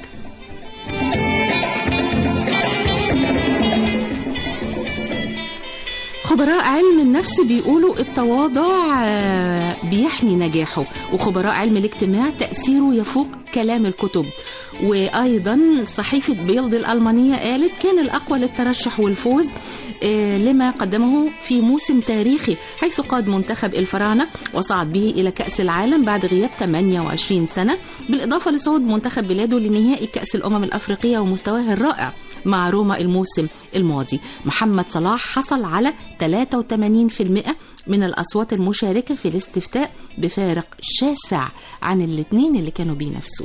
Speaker 1: خبراء علم النفس بيقولوا التواضع آه، بيحمي نجاحه وخبراء علم الاجتماع تأثيره يفوق كلام الكتب وأيضا صحيفة بيلد الألمانية قالت كان الأقوى للترشح والفوز آه، لما قدمه في موسم تاريخي حيث قاد منتخب الفراعنة وصعد به إلى كأس العالم بعد غياب 28 سنة بالإضافة لصعود منتخب بلاده لنهائي كأس الأمم الأفريقية ومستواه الرائع مع روما الموسم الماضي محمد صلاح حصل على 83% من الأصوات المشاركة في الاستفتاء بفارق شاسع عن الاثنين اللي كانوا بينافسوه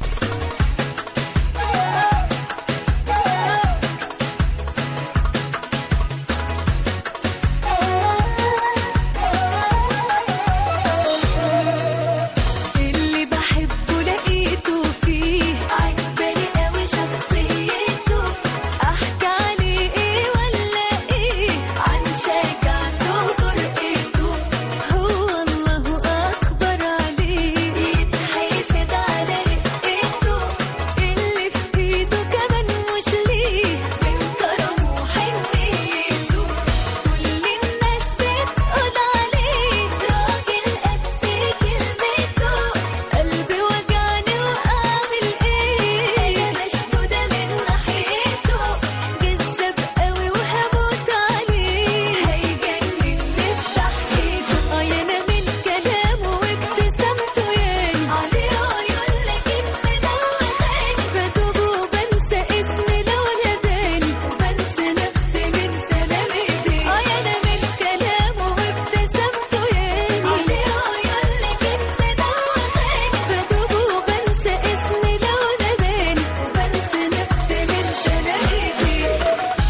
Speaker 2: اللي بحبه لقيته فيه عجباني قوي شخصيته احكي عليه ايه ولا ايه عن شجاعته وجرأته هو الله اكبر عليه يتحسد على رقته اللي في ايده كمان مش ليه من كرمه وحنيته كل الناس بتقول عليه راجل قد كلمته قلبي وجعني واعمل ايه مشدودة من ناحيته جذاب قوي وهموت عليه هيجنني بضحكته اه يا انا من كلامه وابتسامته ياني عليه عيون لكن مدوخاني بتوب وبنسى اسمي لو ناداني وبنسى نفسي من سلام ايديه اه يا انا من كلامه وابتسامته ياني عليه عيون لكن مدوخاني بتوب وبنسى اسمي لو ناداني وبنسى نفسي من سلام ايديه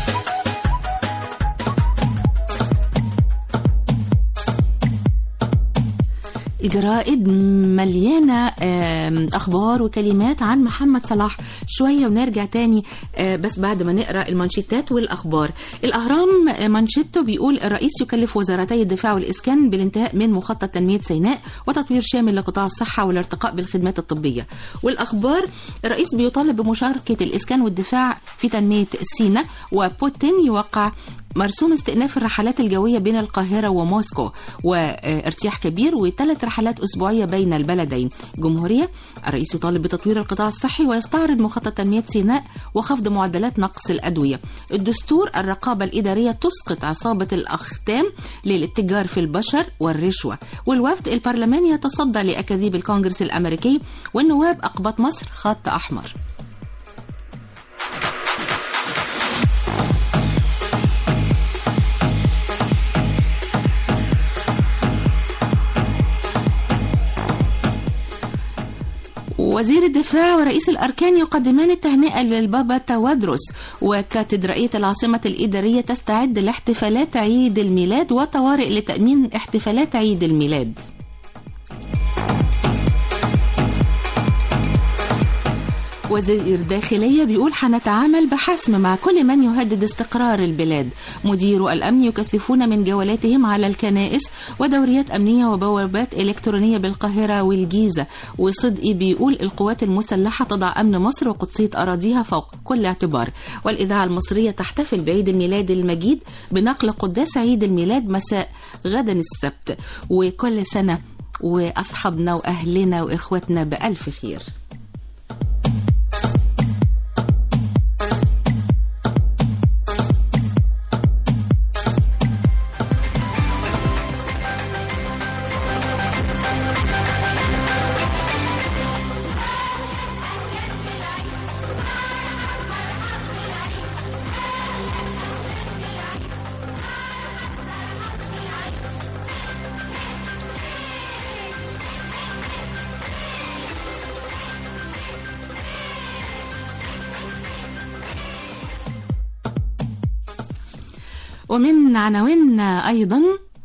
Speaker 1: الجرائد مليانة آم، أخبار وكلمات عن محمد صلاح شوية ونرجع تاني آه، بس بعد ما نقرأ المانشيتات والأخبار الأهرام آه، مانشيته بيقول الرئيس يكلف وزارتي الدفاع والإسكان بالانتهاء من مخطط تنمية سيناء وتطوير شامل لقطاع الصحة والارتقاء بالخدمات الطبية والأخبار الرئيس بيطالب بمشاركة الإسكان والدفاع في تنمية سيناء وبوتين يوقع مرسوم استئناف الرحلات الجوية بين القاهرة وموسكو وارتياح كبير وثلاث رحلات أسبوعية بين البلدين جمهورية الرئيس يطالب بتطوير القطاع الصحي ويستعرض مخطط تنمية سيناء وخفض معدلات نقص الأدوية الدستور الرقابة الإدارية تسقط عصابة الأختام للاتجار في البشر والرشوة والوفد البرلماني يتصدى لأكاذيب الكونغرس الأمريكي والنواب أقباط مصر خط أحمر وزير الدفاع ورئيس الأركان يقدمان التهنئة للبابا توادرس وكاتدرائية العاصمة الإدارية تستعد لاحتفالات عيد الميلاد وطوارئ لتأمين احتفالات عيد الميلاد وزير داخلية بيقول هنتعامل بحسم مع كل من يهدد استقرار البلاد مدير الأمن يكثفون من جولاتهم على الكنائس ودوريات أمنية وبوابات إلكترونية بالقاهرة والجيزة وصدقي بيقول القوات المسلحة تضع أمن مصر وقدسية أراضيها فوق كل اعتبار والإذاعة المصرية تحتفل بعيد الميلاد المجيد بنقل قداس عيد الميلاد مساء غدا السبت وكل سنة وأصحابنا وأهلنا وإخوتنا بألف خير ومن عناويننا أيضا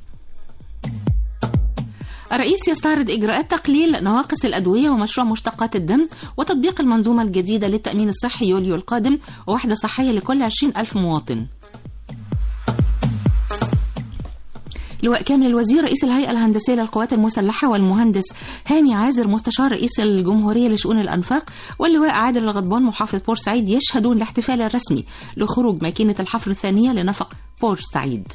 Speaker 1: الرئيس يستعرض إجراءات تقليل نواقص الأدوية ومشروع مشتقات الدم وتطبيق المنظومة الجديدة للتأمين الصحي يوليو القادم ووحدة صحية لكل 20 ألف مواطن لواء كامل الوزير رئيس الهيئة الهندسية للقوات المسلحة والمهندس هاني عازر مستشار رئيس الجمهورية لشؤون الأنفاق واللواء عادل الغضبان محافظ بورسعيد يشهدون الاحتفال الرسمي لخروج ماكينة الحفر الثانية لنفق بورسعيد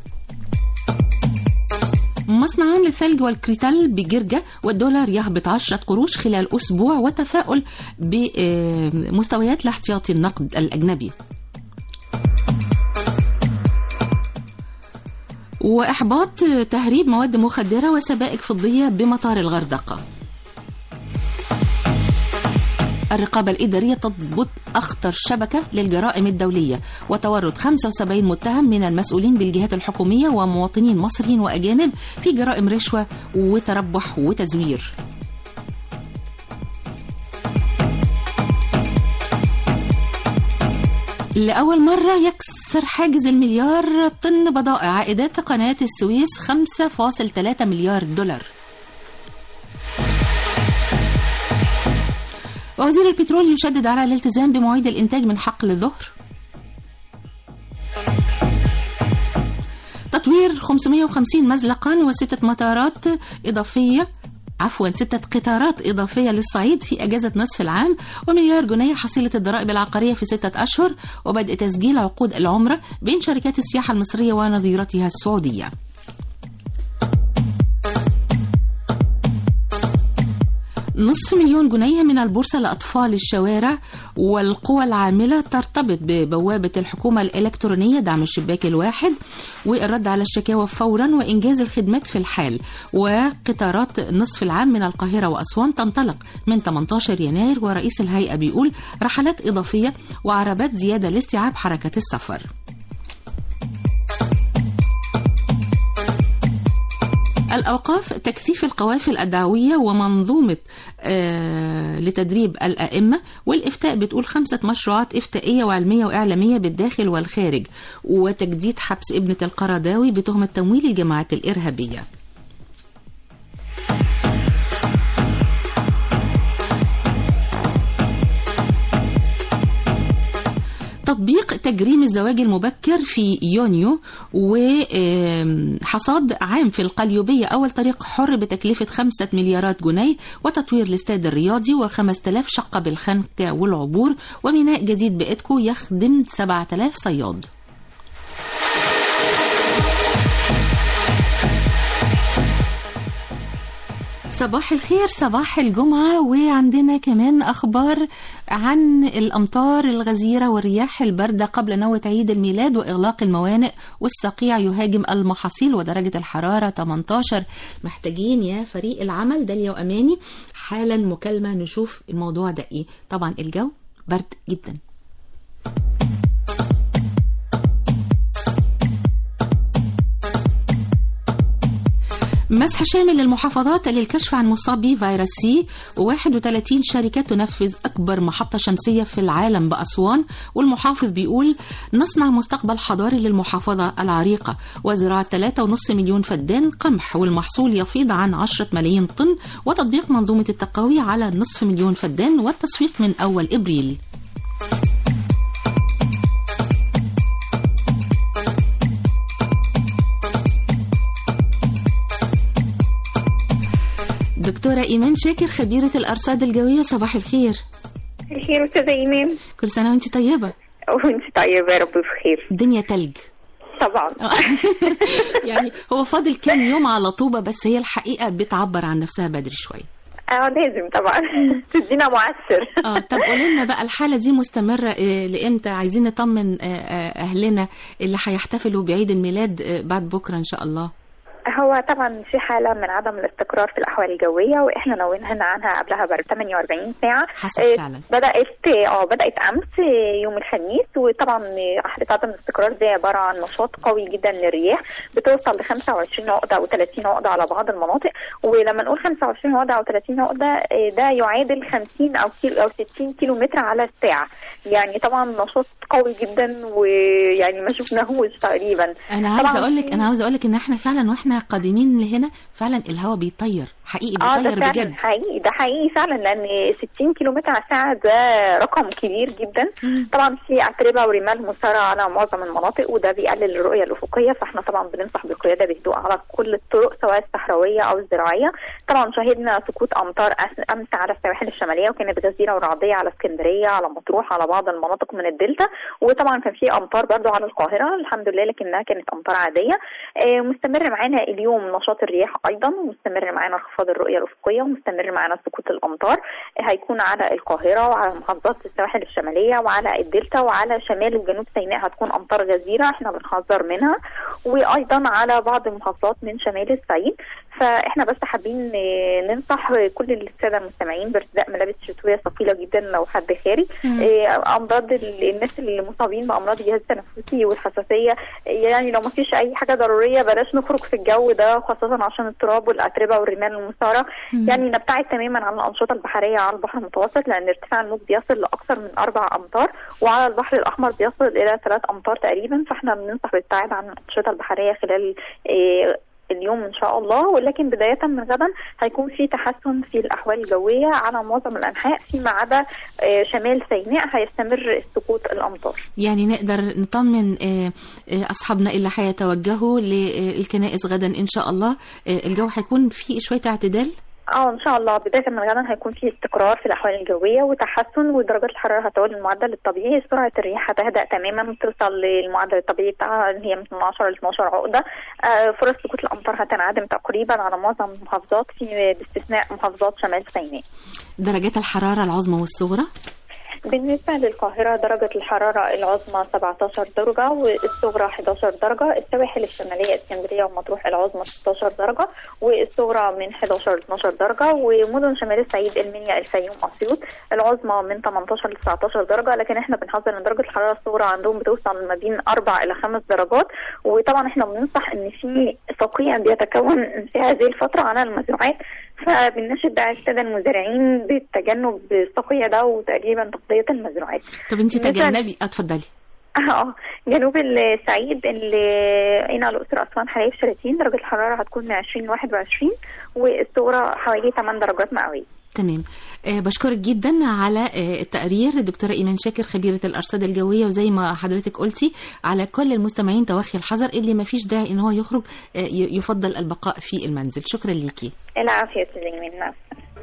Speaker 1: مصنعان للثلج والكريتال بجرجة والدولار يهبط عشرة قروش خلال أسبوع وتفاؤل بمستويات لاحتياطي النقد الأجنبي وإحباط تهريب مواد مخدرة وسبائك فضية بمطار الغردقة الرقابة الإدارية تضبط أخطر شبكة للجرائم الدولية وتورط 75 متهم من المسؤولين بالجهات الحكومية ومواطنين مصريين وأجانب في جرائم رشوة وتربح وتزوير لأول مرة يكسر حاجز المليار طن بضائع عائدات قناة السويس 5.3 مليار دولار وزير البترول يشدد على الالتزام بمواعيد الإنتاج من حقل الظهر تطوير 550 مزلقا وستة مطارات إضافية عفوا ستة قطارات إضافية للصعيد في أجازة نصف العام ومليار جنيه حصيلة الضرائب العقارية في ستة أشهر وبدء تسجيل عقود العمرة بين شركات السياحة المصرية ونظيرتها السعودية نصف مليون جنيه من البورصة لأطفال الشوارع والقوى العاملة ترتبط ببوابة الحكومة الإلكترونية دعم الشباك الواحد والرد على الشكاوى فورا وإنجاز الخدمات في الحال وقطارات نصف العام من القاهرة وأسوان تنطلق من 18 يناير ورئيس الهيئة بيقول رحلات إضافية وعربات زيادة لاستيعاب حركة السفر الأوقاف تكثيف القوافل الدعوية ومنظومة آه لتدريب الأئمة والإفتاء بتقول خمسة مشروعات إفتائية وعلمية وإعلامية بالداخل والخارج وتجديد حبس ابنة القرضاوي بتهمة تمويل الجماعات الإرهابية تطبيق تجريم الزواج المبكر في يونيو وحصاد عام في القليوبية أول طريق حر بتكلفة خمسة مليارات جنيه وتطوير الاستاد الرياضي وخمسة آلاف شقة بالخنكة والعبور وميناء جديد بإتكو يخدم سبعة آلاف صياد صباح الخير صباح الجمعة وعندنا كمان أخبار عن الأمطار الغزيرة والرياح الباردة قبل نوة عيد الميلاد وإغلاق الموانئ والصقيع يهاجم المحاصيل ودرجة الحرارة 18 محتاجين يا فريق العمل داليا وأماني حالا مكالمة نشوف الموضوع ده إيه طبعا الجو برد جدا مسح شامل للمحافظات للكشف عن مصابي فيروس سي و31 شركة تنفذ أكبر محطة شمسية في العالم بأسوان والمحافظ بيقول نصنع مستقبل حضاري للمحافظة العريقة وزراعة 3.5 مليون فدان قمح والمحصول يفيض عن 10 ملايين طن وتطبيق منظومة التقوية على نصف مليون فدان والتصفيق من أول إبريل دكتورة إيمان شاكر خبيرة الأرصاد الجوية صباح الخير
Speaker 15: الخير استاذة ايمان
Speaker 1: كل سنة وانت طيبة
Speaker 15: وانت طيبة يا رب بخير
Speaker 1: الدنيا تلج
Speaker 15: طبعا
Speaker 1: يعني هو فاضل كام يوم على طوبة بس هي الحقيقة بتعبر عن نفسها بدري شوية
Speaker 15: اه لازم طبعا تدينا مؤثر
Speaker 1: اه طب قولي لنا بقى الحالة دي مستمرة آه، لامتى عايزين نطمن آه، آه، أهلنا اللي هيحتفلوا بعيد الميلاد آه، بعد بكرة إن شاء الله
Speaker 15: هو طبعا في حالة من عدم الاستقرار في الأحوال الجوية وإحنا نوهنا عنها قبلها ب 48 ساعة
Speaker 1: حصل
Speaker 15: آه،
Speaker 1: فعلا.
Speaker 15: بدأت اه بدأت أمس آه، يوم الخميس وطبعا آه، حالة عدم الاستقرار دي عبارة عن نشاط قوي جدا للرياح بتوصل ل 25 عقدة أو 30 عقدة على بعض المناطق ولما نقول 25 عقدة أو 30 عقدة آه، ده يعادل 50 أو كيلو أو 60 كيلو متر على الساعة يعني طبعا نشاط قوي جدا ويعني ما شفناهوش تقريبا
Speaker 1: أنا عاوزة
Speaker 15: طبعاً
Speaker 1: أقول لك أنا عاوزة أقول لك إن إحنا فعلا وإحنا قادمين لهنا فعلا الهواء بيطير حقيقي
Speaker 15: اه ده
Speaker 1: بيطير
Speaker 15: فعلا
Speaker 1: بجد
Speaker 15: حقيقي ده حقيقي فعلا لان 60 كيلو متر على الساعه ده رقم كبير جدا طبعا في اتربه ورمال مثاره على معظم المناطق وده بيقلل الرؤيه الافقيه فاحنا طبعا بننصح بالقياده بهدوء على كل الطرق سواء الصحراويه او الزراعيه طبعا شهدنا سقوط امطار أس- امس على السواحل الشماليه وكانت غزيره ورعديه على اسكندريه على مطروح على بعض المناطق من الدلتا وطبعا كان في امطار برضو على القاهره الحمد لله لكنها كانت امطار عاديه آه، مستمر معانا اليوم نشاط الرياح ايضا ومستمر معانا انخفاض الرؤيه الافقيه ومستمر معانا سقوط الامطار هيكون على القاهره وعلى محافظات السواحل الشماليه وعلى الدلتا وعلى شمال وجنوب سيناء هتكون امطار غزيره احنا بنحذر منها وايضا على بعض المحافظات من شمال الصعيد فاحنا بس حابين آه، ننصح كل الساده المستمعين بارتداء ملابس شتويه ثقيله جدا لو حد خارج
Speaker 16: مم.
Speaker 15: آه، امراض ال- الناس اللي مصابين بامراض الجهاز التنفسي والحساسيه يعني لو ما فيش اي حاجه ضروريه بلاش نخرج في الجو ده خاصه عشان التراب والاتربه والرمال المثاره
Speaker 16: مم.
Speaker 15: يعني نبتعد تماما عن الانشطه البحريه على البحر المتوسط لان ارتفاع الموج بيصل لاكثر من اربع امتار وعلى البحر الاحمر بيصل الى ثلاث امتار تقريبا فاحنا بننصح بالابتعاد عن الانشطه البحريه خلال آه، اليوم ان شاء الله ولكن بدايه من غدا هيكون في تحسن في الاحوال الجويه على معظم الانحاء فيما عدا آه، شمال سيناء هيستمر سقوط الامطار
Speaker 1: يعني نقدر نطمن آه، آه، أصحابنا اللي هيتوجهوا للكنائس غدا إن شاء الله آه، الجو هيكون فيه شوية اعتدال
Speaker 15: اه ان شاء الله بدايه من غدا هيكون في استقرار في الاحوال الجويه وتحسن ودرجات الحراره هتعود للمعدل الطبيعي سرعه الرياح هتهدأ تماما توصل للمعدل الطبيعي بتاعها اللي هي من 10 ل 12 عقده آه فرص سقوط الامطار هتنعدم تقريبا على معظم المحافظات في باستثناء محافظات شمال سيناء
Speaker 1: درجات الحرارة العظمى والصغرى
Speaker 15: بالنسبة للقاهرة درجة الحرارة العظمى 17 درجة والصغرى 11 درجة السواحل الشمالية اسكندرية ومطروح العظمى 16 درجة والصغرى من 11 ل 12 درجة ومدن شمال الصعيد المنيا الفيوم أسيوط العظمى من 18 ل 19 درجة لكن احنا بنحذر ان درجة الحرارة الصغرى عندهم بتوصل ما بين 4 إلى 5 درجات وطبعا احنا بننصح ان في فقيع بيتكون في هذه الفترة على المزروعات فبنناشد بقى السادة المزارعين بالتجنب الصقيع ده وتقريبا تغطية المزروعات
Speaker 1: طب انت
Speaker 15: بالنسبة
Speaker 1: تجنبي اتفضلي
Speaker 15: اه جنوب الصعيد اللي هنا الاقصر اسوان حلايب شلاتين درجه الحراره هتكون من 20 ل 21 والصغرى حوالي 8 درجات مئويه
Speaker 1: تمام آه بشكرك جدا على آه التقرير الدكتورة إيمان شاكر خبيرة الأرصاد الجوية وزي ما حضرتك قلتي على كل المستمعين توخي الحذر اللي ما فيش داعي إن هو يخرج آه ي- يفضل البقاء في المنزل شكرا ليكي
Speaker 15: العافيه يا استاذ من الناس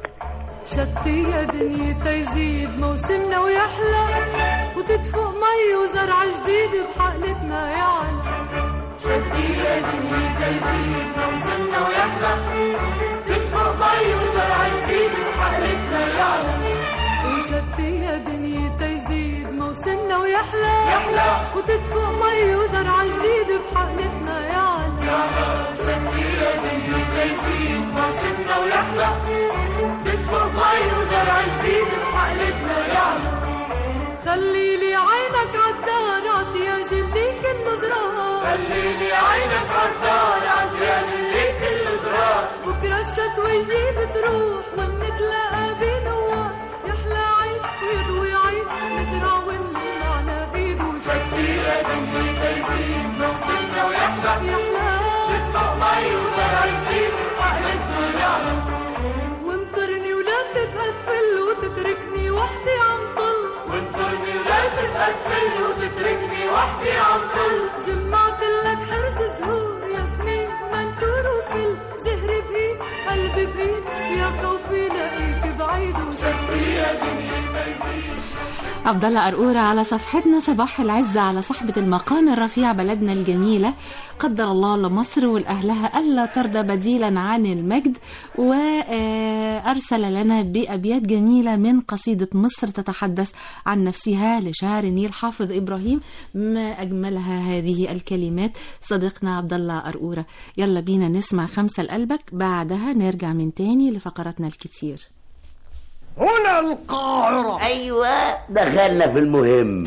Speaker 16: شتي يا دنيا تيزيد موسمنا ويحلى وتدفق مي وزرع جديد بحقلتنا يعلى شتي يا دنيا تيزيد موسمنا ويحلى تدفق مي وزرع جديد بحقلتنا يعلى وشتي يا دنيا تيزيد موسمنا ويحلى يحلى وتدفق مي وزرع جديد بحقلتنا يعلى شتي يا دنيا تيزيد موسمنا ويحلى تدفق مي وزرع جديد بحقلتنا يعلى خلي لي عينك عالدار عسياج اللي كل زرار خلي لي عينك عالدار عسياج اللي كل زرار بكرة الشتوية بتروح ومنتلاقى بنوار يحلى عيد ويضوي عيد نزرع ونلم على ايده شتي يا دنيا تيزيد موسمنا ويحلى يحلى تدفق مي وزرع جديد عقلتنا يعلى وانطرني ولا تبقى تفل وتتركني وحدي عم طل وانطرني ولا تبقى تفل وتتركني وحدي عم طل جمعت لك حرش زهور ياسمين ومنتور وفل زهر بايد قلبي بايد يا خوفي لاقيك بعيد وشتي يا دنيا تيزيد
Speaker 1: عبد الله قرقورة على صفحتنا صباح العزة على صاحبة المقام الرفيع بلدنا الجميلة قدر الله لمصر والأهلها ألا ترضى بديلا عن المجد وأرسل لنا بأبيات جميلة من قصيدة مصر تتحدث عن نفسها لشاعر النيل حافظ إبراهيم ما أجملها هذه الكلمات صديقنا عبد الله قرقورة يلا بينا نسمع خمسة لقلبك بعدها نرجع من تاني لفقراتنا الكتير
Speaker 17: هنا القاهرة أيوة دخلنا في المهم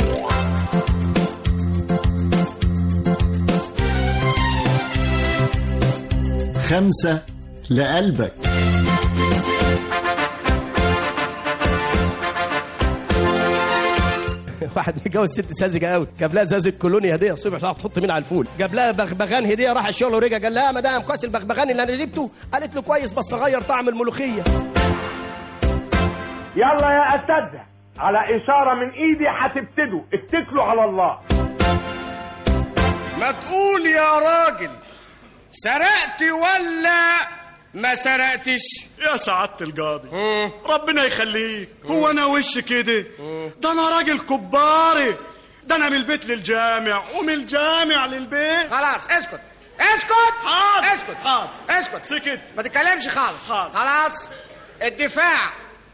Speaker 12: خمسة لقلبك
Speaker 18: واحد متجوز ست ساذجه قوي جاب لها زازة كولوني هديه الصبح راح تحط مين على الفول جاب لها بغبغان هديه راح الشغل ورجع قال لها يا مدام كويس البغبغان اللي انا جبته قالت له كويس بس غير طعم الملوخيه
Speaker 19: يلا يا اساتذه على اشاره من ايدي هتبتدوا اتكلوا على الله
Speaker 20: ما تقول يا راجل سرقت ولا ما سرقتش
Speaker 13: يا سعادة القاضي ربنا يخليك هو انا وش كده ده انا راجل كباري ده انا من البيت للجامع ومن الجامع للبيت
Speaker 20: خلاص اسكت اسكت
Speaker 13: حاضر
Speaker 20: اسكت
Speaker 13: حاضر
Speaker 20: اسكت
Speaker 13: سكت
Speaker 20: ما تتكلمش خالص
Speaker 13: حاضر.
Speaker 20: خلاص الدفاع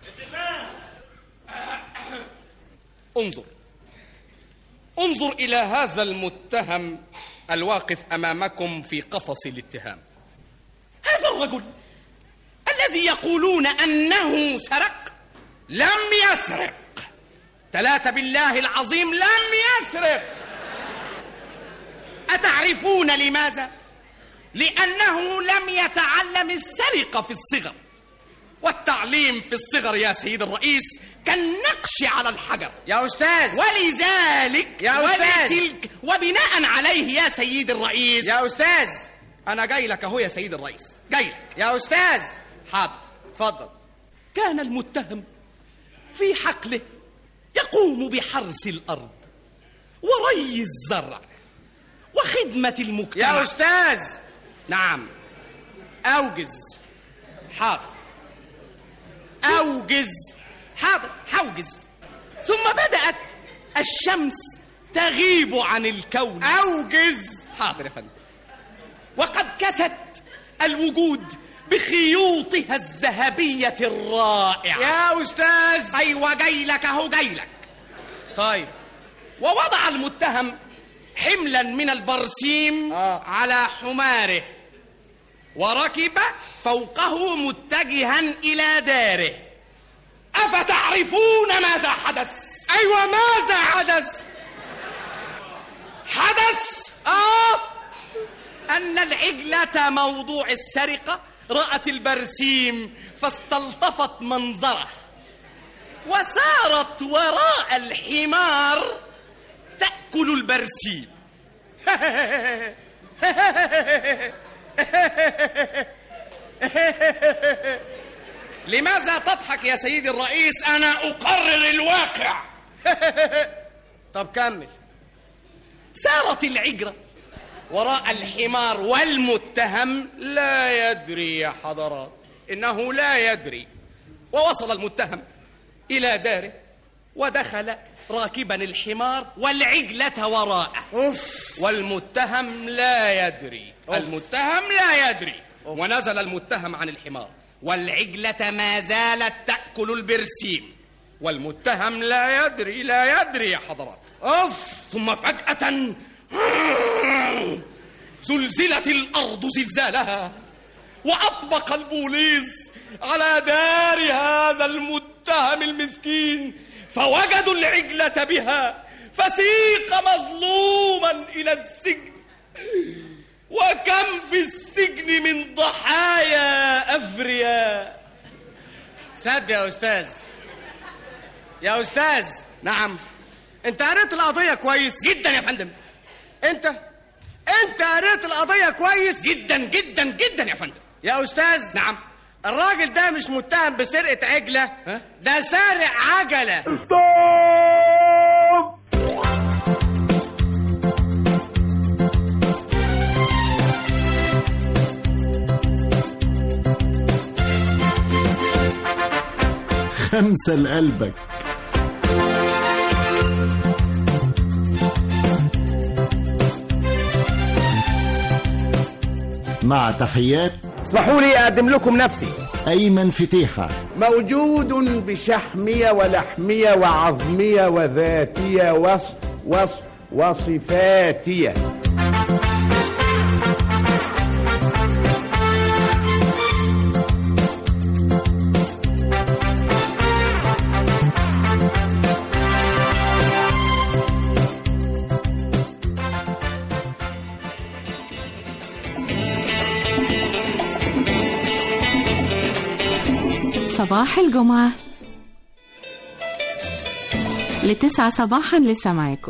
Speaker 20: انظر انظر الى هذا المتهم الواقف امامكم في قفص الاتهام هذا الرجل الذي يقولون انه سرق لم يسرق ثلاثة بالله العظيم لم يسرق أتعرفون لماذا؟ لأنه لم يتعلم السرقة في الصغر والتعليم في الصغر يا سيد الرئيس كالنقش على الحجر
Speaker 21: يا أستاذ
Speaker 20: ولذلك
Speaker 21: يا أستاذ.
Speaker 20: ولتلك وبناء عليه يا سيد الرئيس
Speaker 21: يا أستاذ
Speaker 20: أنا جاي لك أهو يا سيد الرئيس جاي لك
Speaker 21: يا أستاذ
Speaker 20: حاضر
Speaker 21: اتفضل
Speaker 20: كان المتهم في حقله يقوم بحرث الأرض وري الزرع وخدمة المجتمع
Speaker 21: يا أستاذ
Speaker 20: نعم
Speaker 21: أوجز
Speaker 20: حاضر أوجز حاضر حوجز ثم بدأت الشمس تغيب عن الكون
Speaker 21: أوجز
Speaker 20: حاضر يا فندم وقد كست الوجود بخيوطها الذهبية الرائعة
Speaker 21: يا أستاذ
Speaker 20: أيوة جاي لك أهو جاي لك
Speaker 21: طيب
Speaker 20: ووضع المتهم حملا من البرسيم
Speaker 21: آه.
Speaker 20: على حماره وركب فوقه متجها إلى داره أفتعرفون ماذا حدث؟
Speaker 21: أيوة ماذا حدث؟
Speaker 20: حدث آه أن العجلة موضوع السرقة رأت البرسيم فاستلطفت منظره وسارت وراء الحمار تأكل البرسيم لماذا تضحك يا سيدي الرئيس أنا أقرر الواقع
Speaker 21: طب كمل
Speaker 20: سارت العجرة وراء الحمار والمتهم لا يدري يا حضرات إنه لا يدري ووصل المتهم إلى داره ودخل راكبا الحمار والعجلة وراءه
Speaker 21: أوف
Speaker 20: والمتهم لا يدري
Speaker 21: أوف.
Speaker 20: المتهم لا يدري ونزل المتهم عن الحمار والعجلة ما زالت تأكل البرسيم والمتهم لا يدري لا يدري يا حضرات
Speaker 21: أوف
Speaker 20: ثم فجأة زلزلت الأرض زلزالها وأطبق البوليس على دار هذا المتهم المسكين فوجدوا العجلة بها فسيق مظلوما إلى السجن وكم في السجن من ضحايا أفرياء
Speaker 21: سد يا استاذ يا استاذ
Speaker 20: نعم
Speaker 21: انت قريت القضيه كويس
Speaker 20: جدا يا فندم
Speaker 21: انت انت قريت القضيه كويس
Speaker 20: جدا جدا جدا يا فندم
Speaker 21: يا استاذ
Speaker 20: نعم
Speaker 21: الراجل ده مش متهم بسرقه عجله ده سارق عجله
Speaker 12: خمسة لقلبك مع تحيات
Speaker 17: اسمحوا لي اقدم لكم نفسي
Speaker 12: أيمن فتيحة
Speaker 17: موجود بشحمية ولحمية وعظمية وذاتية وص وص وصفاتية
Speaker 1: صباح الجمعة لتسعة صباحا لسه معاكم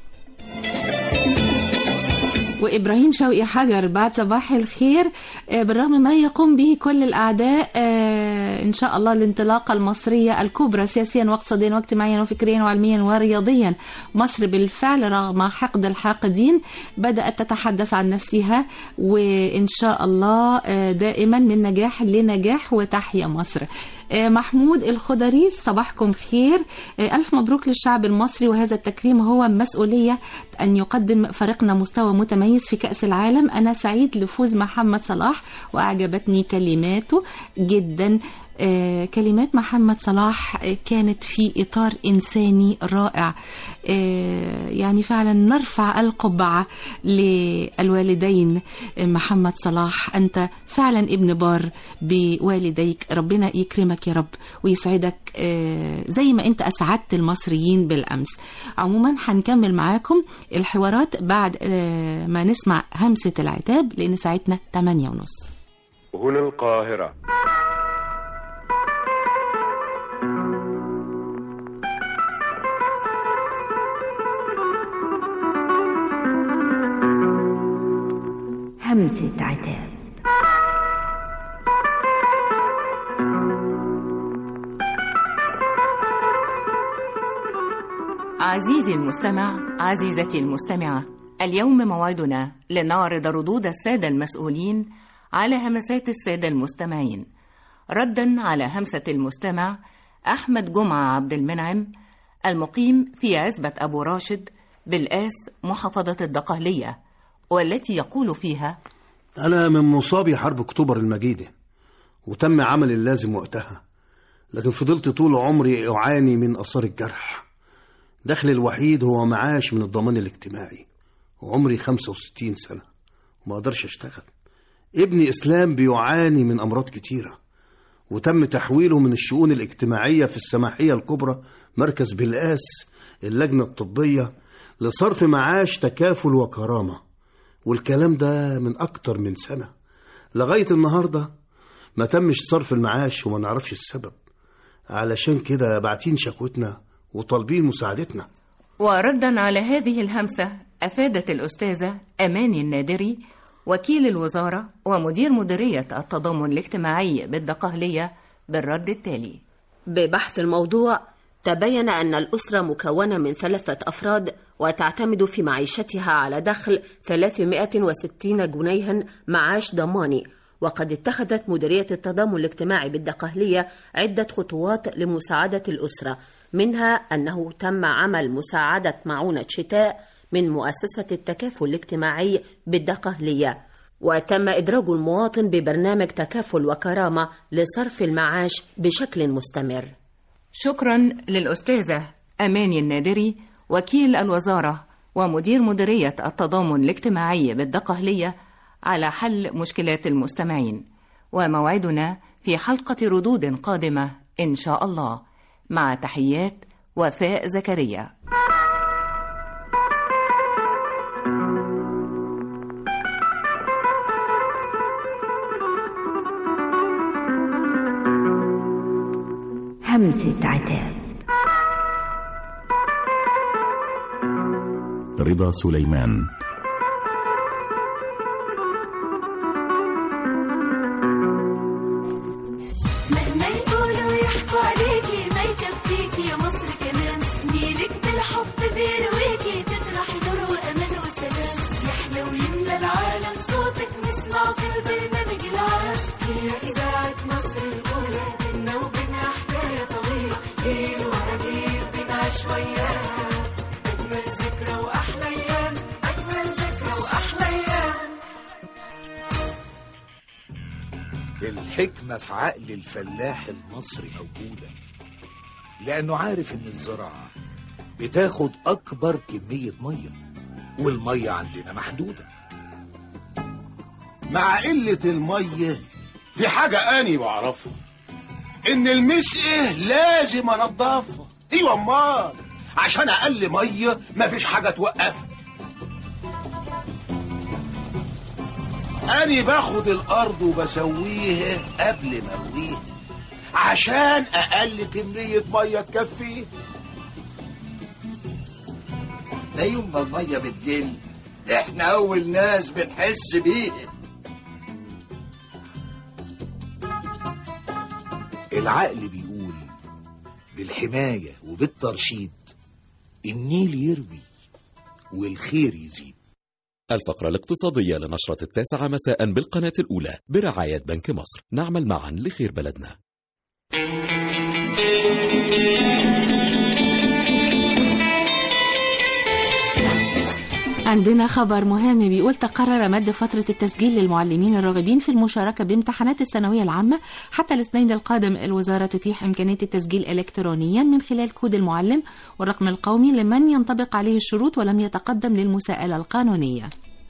Speaker 1: وإبراهيم شوقي حجر بعد صباح الخير آه، بالرغم ما يقوم به كل الأعداء آه، إن شاء الله الانطلاقة المصرية الكبرى سياسيا واقتصاديا واجتماعيا وفكريا وعلميا ورياضيا مصر بالفعل رغم حقد الحاقدين بدأت تتحدث عن نفسها وإن شاء الله آه، دائما من نجاح لنجاح وتحيا مصر آه، محمود الخضري صباحكم خير آه، ألف مبروك للشعب المصري وهذا التكريم هو مسؤولية أن يقدم فريقنا مستوى متميز في كأس العالم أنا سعيد لفوز محمد صلاح وأعجبتني كلماته جدا آه، كلمات محمد صلاح آه، كانت في إطار إنساني رائع آه، يعني فعلا نرفع القبعة للوالدين آه، محمد صلاح أنت فعلا ابن بار بوالديك ربنا يكرمك يا رب ويسعدك آه، زي ما أنت أسعدت المصريين بالأمس عموما هنكمل معاكم الحوارات بعد آه، ما نسمع همسة العتاب لأن ساعتنا 8 ونص
Speaker 6: هنا القاهرة
Speaker 22: همسة عتاب
Speaker 23: عزيزي المستمع عزيزتي المستمعة اليوم موعدنا لنعرض ردود السادة المسؤولين على همسات السادة المستمعين ردا على همسة المستمع أحمد جمعة عبد المنعم المقيم في عزبة أبو راشد بالآس محافظة الدقهلية والتي يقول فيها
Speaker 24: أنا من مصابي حرب أكتوبر المجيدة وتم عمل اللازم وقتها لكن فضلت طول عمري أعاني من آثار الجرح دخلي الوحيد هو معاش من الضمان الاجتماعي وعمري 65 سنة وما أقدرش أشتغل ابني إسلام بيعاني من أمراض كتيرة وتم تحويله من الشؤون الاجتماعية في السماحية الكبرى مركز بالقاس اللجنة الطبية لصرف معاش تكافل وكرامة والكلام ده من أكتر من سنة لغاية النهاردة ما تمش صرف المعاش وما نعرفش السبب علشان كده باعتين شكوتنا وطالبين مساعدتنا
Speaker 23: وردا على هذه الهمسة أفادت الأستاذة أماني النادري وكيل الوزارة ومدير مديرية التضامن الاجتماعي بالدقهلية بالرد التالي
Speaker 25: ببحث الموضوع تبين أن الأسرة مكونة من ثلاثة أفراد وتعتمد في معيشتها على دخل 360 جنيها معاش ضماني وقد اتخذت مديرية التضامن الاجتماعي بالدقهلية عدة خطوات لمساعدة الأسرة منها أنه تم عمل مساعدة معونة شتاء من مؤسسة التكافل الاجتماعي بالدقهلية وتم إدراج المواطن ببرنامج تكافل وكرامة لصرف المعاش بشكل مستمر
Speaker 23: شكرا للأستاذة أماني النادري وكيل الوزارة ومدير مديرية التضامن الاجتماعي بالدقهلية على حل مشكلات المستمعين وموعدنا في حلقة ردود قادمة إن شاء الله مع تحيات وفاء زكريا
Speaker 4: همسة عتاب
Speaker 5: رضا سليمان
Speaker 2: مهما يقولوا يحكوا عليكي ما يكفيكي يا مصر كلام نيلك بالحب بيرويكي تطرحي نور وامان وسلام يحلى ويملى العالم صوتك نسمع في البرنامج العام هي اذاعه مصر الاولى بينا وبينها حكايه طويله ليل ورا ليل بنعيش وياها اجمل ذكرى واحلى ايام اجمل ذكرى واحلى ايام
Speaker 7: الحكمة في عقل الفلاح المصري موجودة لأنه عارف إن الزراعة بتاخد أكبر كمية مية والمية عندنا محدودة
Speaker 9: مع قلة المية في حاجة أني بعرفها إن المسقة لازم أنضفها أيوة أمال عشان أقل مية مفيش حاجة توقفها أني باخد الأرض وبسويها قبل ما أرويها عشان أقل كمية مية تكفيه
Speaker 22: ده يوم ما المية بتقل احنا أول ناس بنحس بيها
Speaker 7: العقل بيقول بالحماية وبالترشيد النيل يروي والخير يزيد
Speaker 26: الفقرة الاقتصادية لنشرة التاسعة مساء بالقناة الأولى برعاية بنك مصر نعمل معا لخير بلدنا
Speaker 1: عندنا خبر مهم بيقول تقرر مد فترة التسجيل للمعلمين الراغبين في المشاركة بامتحانات الثانوية العامة حتى الاثنين القادم الوزارة تتيح إمكانية التسجيل إلكترونيا من خلال كود المعلم والرقم القومي لمن ينطبق عليه الشروط ولم يتقدم للمساءلة القانونية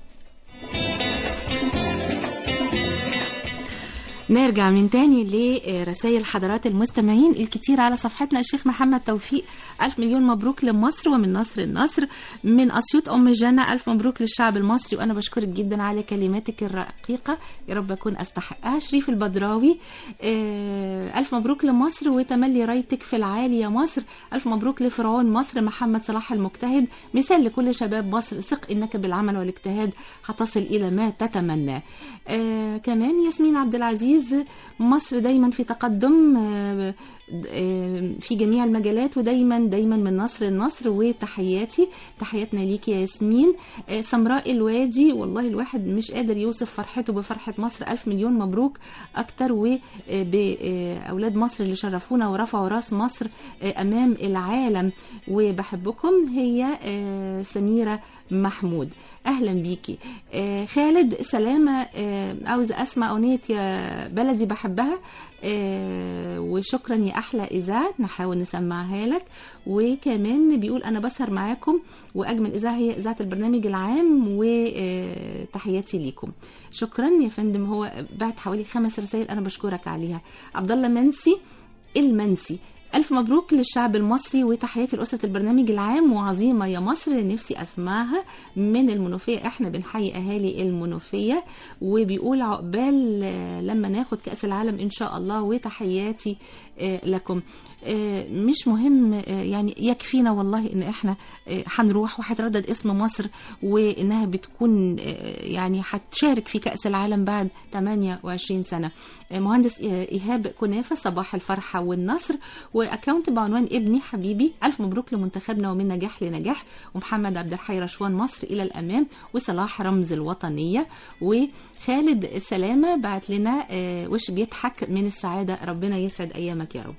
Speaker 1: نرجع من تاني لرسائل حضرات المستمعين الكتير على صفحتنا الشيخ محمد توفيق ألف مليون مبروك لمصر ومن نصر النصر من أسيوط أم جنة ألف مبروك للشعب المصري وأنا بشكرك جدا على كلماتك الرقيقة يا رب أكون أستحقها شريف البدراوي آه، ألف مبروك لمصر وتملي رايتك في العالي يا مصر ألف مبروك لفرعون مصر محمد صلاح المجتهد مثال لكل شباب مصر ثق إنك بالعمل والاجتهاد هتصل إلى ما تتمناه آه كمان ياسمين عبد العزيز مصر دايما في تقدم آه آه في جميع المجالات ودايما دايما من نصر النصر وتحياتي تحياتنا ليكي يا ياسمين آه سمراء الوادي والله الواحد مش قادر يوصف فرحته بفرحة مصر ألف مليون مبروك أكتر وبأولاد مصر اللي شرفونا ورفعوا راس مصر آه أمام العالم وبحبكم هي آه سميرة محمود اهلا بيكي آه خالد سلامه آه عاوز اسمع اغنيه يا بلدي بحبها آه وشكرا يا احلى اذاعه نحاول نسمعها لك وكمان بيقول انا بسهر معاكم واجمل اذاعه هي اذاعه البرنامج العام وتحياتي ليكم شكرا يا فندم هو بعت حوالي خمس رسائل انا بشكرك عليها عبد الله منسي المنسي ألف مبروك للشعب المصري وتحياتي لأسرة البرنامج العام وعظيمة يا مصر نفسي أسمعها من المنوفية إحنا بنحيي أهالي المنوفية وبيقول عقبال آه، لما ناخد كأس العالم إن شاء الله وتحياتي آه، لكم آه، مش مهم آه، يعني يكفينا والله ان احنا آه، هنروح وهيتردد اسم مصر وانها بتكون آه، يعني هتشارك في كأس العالم بعد 28 سنة آه، مهندس آه، ايهاب كنافة صباح الفرحة والنصر واكونت بعنوان ابني حبيبي الف مبروك لمنتخبنا ومن نجاح لنجاح ومحمد عبد الحي رشوان مصر الى الامام وصلاح رمز الوطنية وخالد سلامة بعت لنا آه، وش بيضحك من السعادة ربنا يسعد ايامك يا رب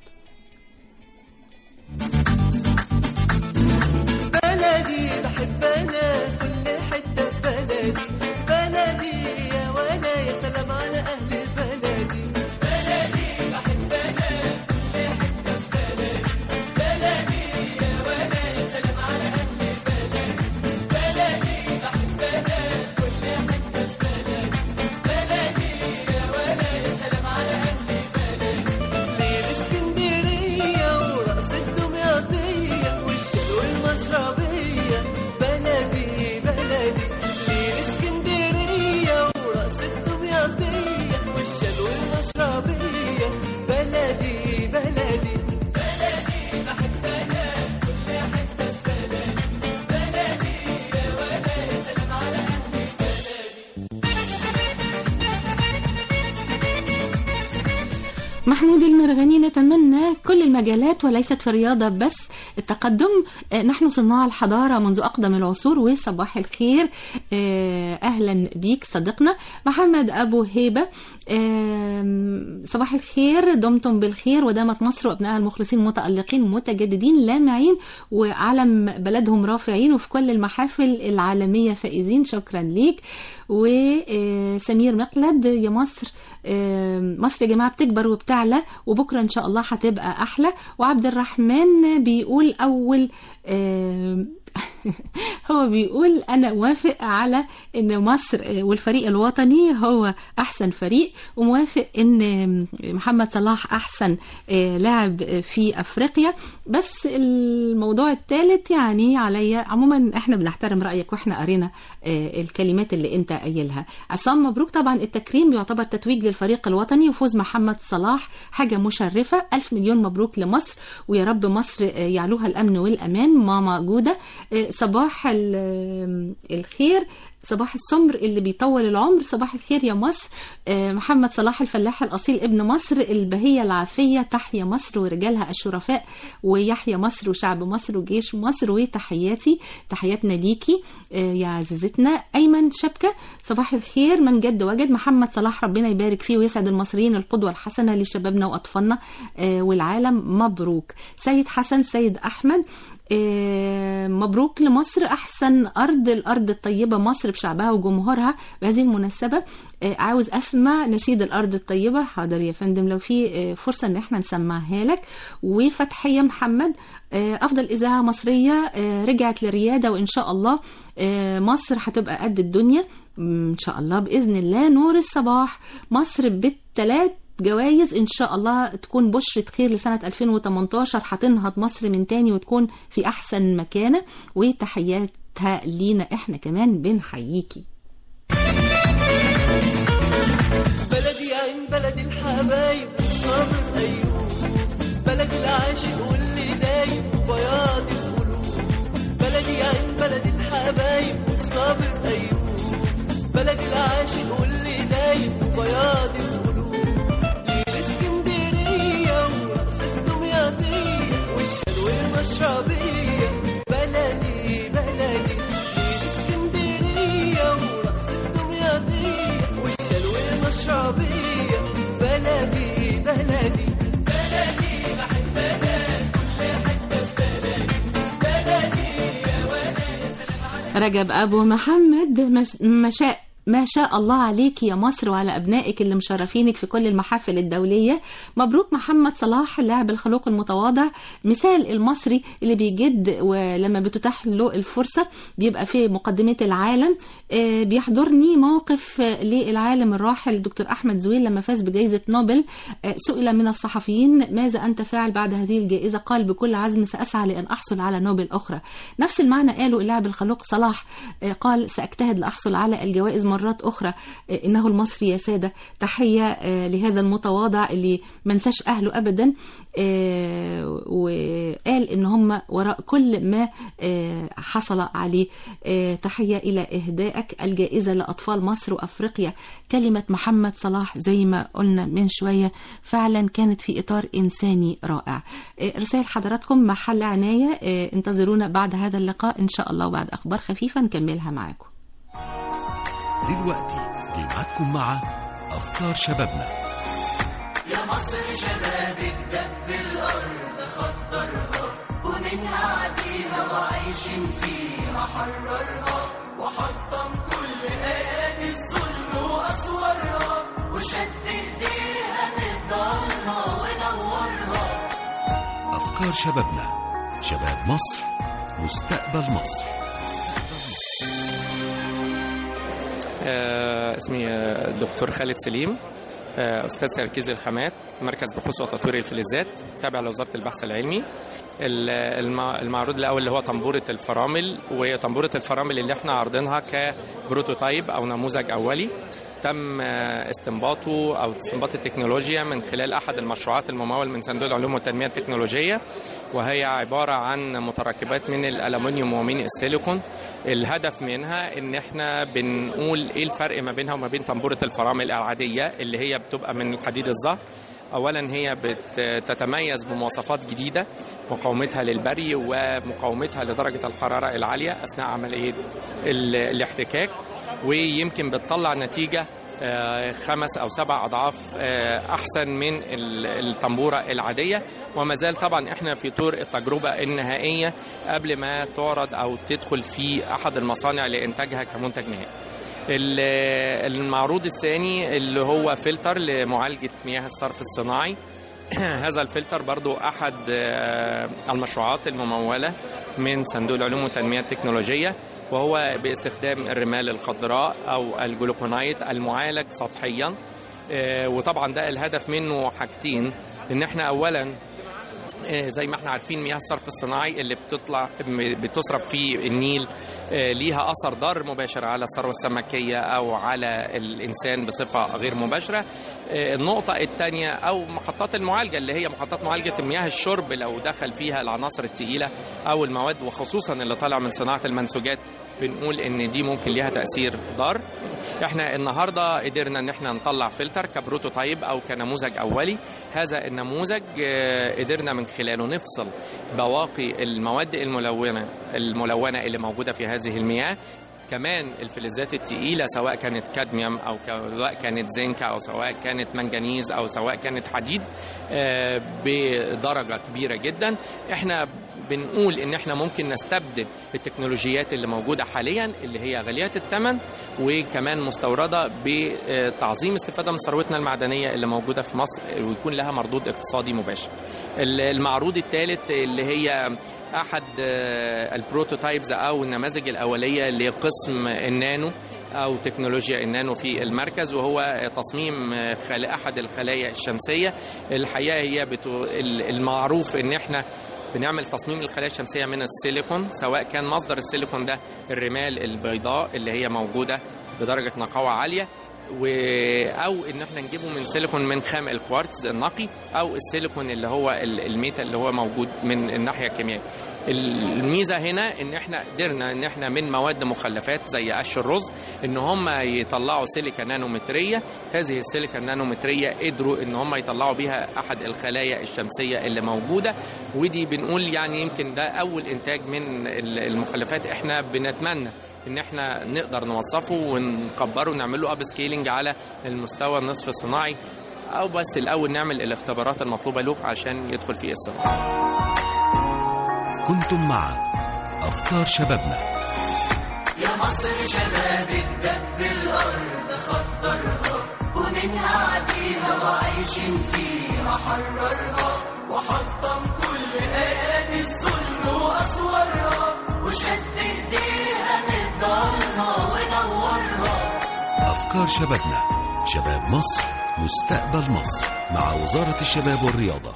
Speaker 14: بلدي بحب انا كل حته في بلدي بلدي يا ولا يا سلام على اهل بلدي بلدي بحب انا كل حته في بلدي بلدي يا ولا يا سلام على اهل بلدي بلدي بحب انا كل حته في بلدي بلدي يا ولا يا سلام على اهل بلدي ليل اسكندريه ورقص الدمياطيه والشلو المشربيه بلدي بلدي ليل اسكندريه ورقص الدمياطيه والشلو المشربيه بلدي بلدي
Speaker 1: محمود المرغني نتمنى كل المجالات وليست في الرياضة بس التقدم آه، نحن صناع الحضارة منذ أقدم العصور وصباح الخير آه، أهلا بيك صديقنا محمد أبو هيبة آم، صباح الخير دمتم بالخير ودامت مصر وابنائها المخلصين متألقين متجددين لامعين وعلم بلدهم رافعين وفي كل المحافل العالمية فائزين شكرا ليك وسمير مقلد يا مصر آم، مصر يا جماعة بتكبر وبتعلى وبكرة إن شاء الله هتبقى أحلى وعبد الرحمن بيقول أول آم، هو بيقول أنا موافق على إن مصر آه، والفريق الوطني هو أحسن فريق وموافق إن محمد صلاح أحسن آه، لاعب في أفريقيا بس الموضوع الثالث يعني عليا عموما إحنا بنحترم رأيك وإحنا قرينا آه، الكلمات اللي أنت قايلها عصام مبروك طبعا التكريم بيعتبر تتويج للفريق الوطني وفوز محمد صلاح حاجة مشرفة ألف مليون مبروك لمصر ويا رب مصر آه، يعلوها الأمن والأمان ماما جودة آه، صباح ال- آه، الخير صباح السمر اللي بيطول العمر صباح الخير يا مصر آه، محمد صلاح الفلاح الأصيل ابن مصر البهية العافية تحيا مصر ورجالها الشرفاء ويحيا مصر وشعب مصر وجيش مصر وتحياتي تحياتنا ليكي آه، يا عزيزتنا أيمن شبكة صباح الخير من جد وجد محمد صلاح ربنا يبارك فيه ويسعد المصريين القدوة الحسنة لشبابنا وأطفالنا آه، والعالم مبروك سيد حسن سيد أحمد آه، مبروك لمصر أحسن أرض الأرض الطيبة مصر بشعبها وجمهورها بهذه المناسبة آه، عاوز أسمع نشيد الأرض الطيبة حاضر يا فندم لو في آه، فرصة إن احنا نسمعها لك وفتحية محمد آه، أفضل إذاعة مصرية آه، رجعت للريادة وإن شاء الله آه، مصر هتبقى قد الدنيا إن شاء الله بإذن الله نور الصباح مصر بالتلات جوائز ان شاء الله تكون بشرة خير لسنة 2018 هتنهض مصر من تاني وتكون في احسن مكانة وتحياتها لينا احنا كمان بنحييكي
Speaker 14: بلدي يا عين بلد الحبايب الصبر أيوب بلد العاشق واللي دايب وبياض القلوب بلدي يا عين بلد الحبايب الصبر أيوب بلد العاشق واللي دايب وبياض القلوب ليل اسكندرية ورقص الدمياطية والشلو المشربية بلدي بلدي ليل اسكندرية ورقص الدمياطية والشلو المشربية بلدي بلدي بلدي بحب بلد كل حتة في بلدي بلدي يا ولد
Speaker 1: رجب ابو محمد مس- ما شاء ما شاء الله عليك يا مصر وعلى ابنائك اللي مشرفينك في كل المحافل الدوليه مبروك محمد صلاح اللاعب الخلوق المتواضع مثال المصري اللي بيجد ولما بتتاح له الفرصه بيبقى في مقدمه العالم آه، بيحضرني موقف آه، للعالم الراحل دكتور احمد زويل لما فاز بجائزه نوبل آه، سئل من الصحفيين ماذا انت فاعل بعد هذه الجائزه قال بكل عزم ساسعى لان احصل على نوبل اخرى نفس المعنى قاله اللاعب الخلوق صلاح آه، قال ساجتهد لاحصل على الجوائز مرات اخرى آه، انه المصري يا ساده تحيه آه، لهذا المتواضع اللي ما نساش اهله ابدا آه، وقال ان هم وراء كل ما آه، حصل عليه آه، تحيه الى اهدائك الجائزه لاطفال مصر وافريقيا كلمه محمد صلاح زي ما قلنا من شويه فعلا كانت في اطار انساني رائع آه، رسائل حضراتكم محل عنايه آه، انتظرونا بعد هذا اللقاء ان شاء الله وبعد اخبار خفيفه نكملها معاكم
Speaker 3: دلوقتي جمعتكم مع أفكار شبابنا
Speaker 14: يا مصر شبابك دب الأرض خطرها ومن عاديها وعايشين فيها حررها وحطم كل آيات الظلم وأسوارها وشد إيديها نضالها ونورها
Speaker 3: أفكار شبابنا شباب مصر مستقبل مصر
Speaker 4: آه، اسمي آه، الدكتور خالد سليم آه، استاذ تركيز الخامات مركز بحوث وتطوير الفلزات تابع لوزاره البحث العلمي ال- الم- المعروض الاول اللي هو طنبوره الفرامل وهي طنبوره الفرامل اللي احنا عارضينها كبروتوتايب او نموذج اولي تم آه، استنباطه او استنباط التكنولوجيا من خلال احد المشروعات الممول من صندوق العلوم والتنميه التكنولوجيه وهي عباره عن متركبات من الالومنيوم ومن السيليكون الهدف منها ان احنا بنقول ايه الفرق ما بينها وما بين طنبوره الفرامل العاديه اللي هي بتبقى من الحديد الزهر اولا هي بتتميز بمواصفات جديده مقاومتها للبري ومقاومتها لدرجه الحراره العاليه اثناء عمليه ال- الاحتكاك ويمكن بتطلع نتيجه آه، خمس او سبع اضعاف آه، احسن من ال- الطنبوره العاديه وما زال طبعا احنا في طور التجربه النهائيه قبل ما تعرض او تدخل في احد المصانع لانتاجها كمنتج نهائي. ال- المعروض الثاني اللي هو فلتر لمعالجه مياه الصرف الصناعي هذا الفلتر برضو أحد آه، المشروعات الممولة من صندوق العلوم والتنمية التكنولوجية وهو باستخدام الرمال الخضراء أو الجلوكونايت المعالج سطحيا آه، وطبعا ده الهدف منه حاجتين ان احنا اولا آه، زي ما احنا عارفين مياه الصرف الصناعي اللي بتطلع بتصرف في النيل آه، ليها اثر ضار مباشر على الثروه السمكيه او على الانسان بصفه غير مباشره آه، النقطه الثانيه او محطات المعالجه اللي هي محطات معالجه مياه الشرب لو دخل فيها العناصر الثقيله او المواد وخصوصا اللي طالع من صناعه المنسوجات بنقول ان دي ممكن ليها تاثير ضار احنا النهارده قدرنا ان احنا نطلع فلتر كبروتوتايب او كنموذج اولي هذا النموذج آه، قدرنا من خلاله نفصل بواقي المواد الملونه الملونه اللي موجوده في هذه المياه كمان الفلزات التقيلة سواء كانت كادميوم أو سواء كانت زنك أو سواء كانت منجنيز أو سواء كانت حديد آه، بدرجة كبيرة جدا احنا بنقول ان احنا ممكن نستبدل التكنولوجيات اللي موجودة حاليا اللي هي غالية الثمن وكمان مستوردة بتعظيم استفادة من ثروتنا المعدنية اللي موجودة في مصر ويكون لها مردود اقتصادي مباشر المعروض الثالث اللي هي احد آه، البروتوتايبز او النماذج الاوليه لقسم النانو او تكنولوجيا النانو في المركز وهو تصميم آه، خل... احد الخلايا الشمسيه الحقيقه هي بتو... المعروف ان احنا بنعمل تصميم الخلايا الشمسيه من السيليكون سواء كان مصدر السيليكون ده الرمال البيضاء اللي هي موجوده بدرجه نقاوه عاليه و... او ان احنا نجيبه من سيليكون من خام الكوارتز النقي او السيليكون اللي هو ال- الميتا اللي هو موجود من الناحيه الكيميائيه الميزه هنا ان احنا قدرنا ان احنا من مواد مخلفات زي قش الرز ان هم يطلعوا سيليكا نانومتريه هذه السيليكا النانومتريه قدروا ان هم يطلعوا بيها احد الخلايا الشمسيه اللي موجوده ودي بنقول يعني يمكن ده اول انتاج من ال- المخلفات احنا بنتمنى ان احنا نقدر نوظفه ونكبره ونعمل له اب سكيلينج على المستوى النصف الصناعي او بس الاول نعمل الاختبارات المطلوبه له عشان يدخل في الصناعه
Speaker 3: كنتم مع أفكار شبابنا
Speaker 14: يا مصر شبابك دب الأرض خطرها ومن قعديها وعايشين فيها حررها وحطم كل آيات الظلم وأسوارها وشد إيديها نقدرها ونورها
Speaker 3: أفكار شبابنا شباب مصر مستقبل مصر مع وزارة الشباب والرياضة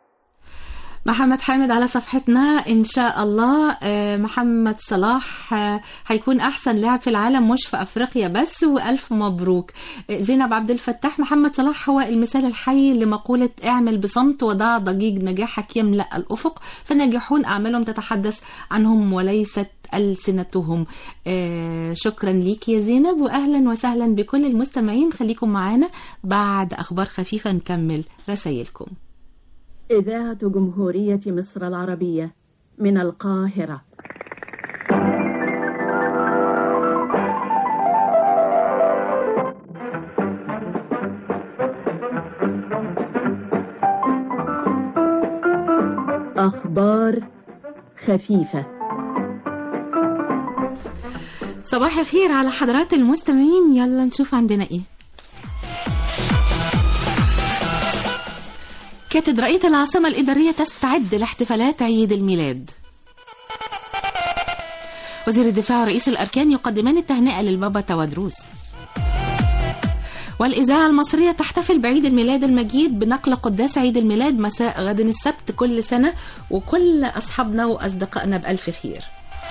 Speaker 1: محمد حامد على صفحتنا ان شاء الله آه، محمد صلاح آه، هيكون احسن لاعب في العالم مش في افريقيا بس والف مبروك آه، زينب عبد الفتاح محمد صلاح هو المثال الحي لمقوله اعمل بصمت وضع ضجيج نجاحك يملا الافق فالناجحون اعمالهم تتحدث عنهم وليست ألسنتهم آه شكرا ليك يا زينب وأهلا وسهلا بكل المستمعين خليكم معانا بعد أخبار خفيفة نكمل رسائلكم
Speaker 5: إذاعة جمهورية مصر العربية من القاهرة أخبار خفيفة
Speaker 1: صباح الخير على حضرات المستمعين يلا نشوف عندنا ايه كاتدرائية العاصمة الإدارية تستعد لاحتفالات عيد الميلاد وزير الدفاع ورئيس الأركان يقدمان التهنئة للبابا توادروس والإذاعة المصرية تحتفل بعيد الميلاد المجيد بنقل قداس عيد الميلاد مساء غد السبت كل سنة وكل أصحابنا وأصدقائنا بألف خير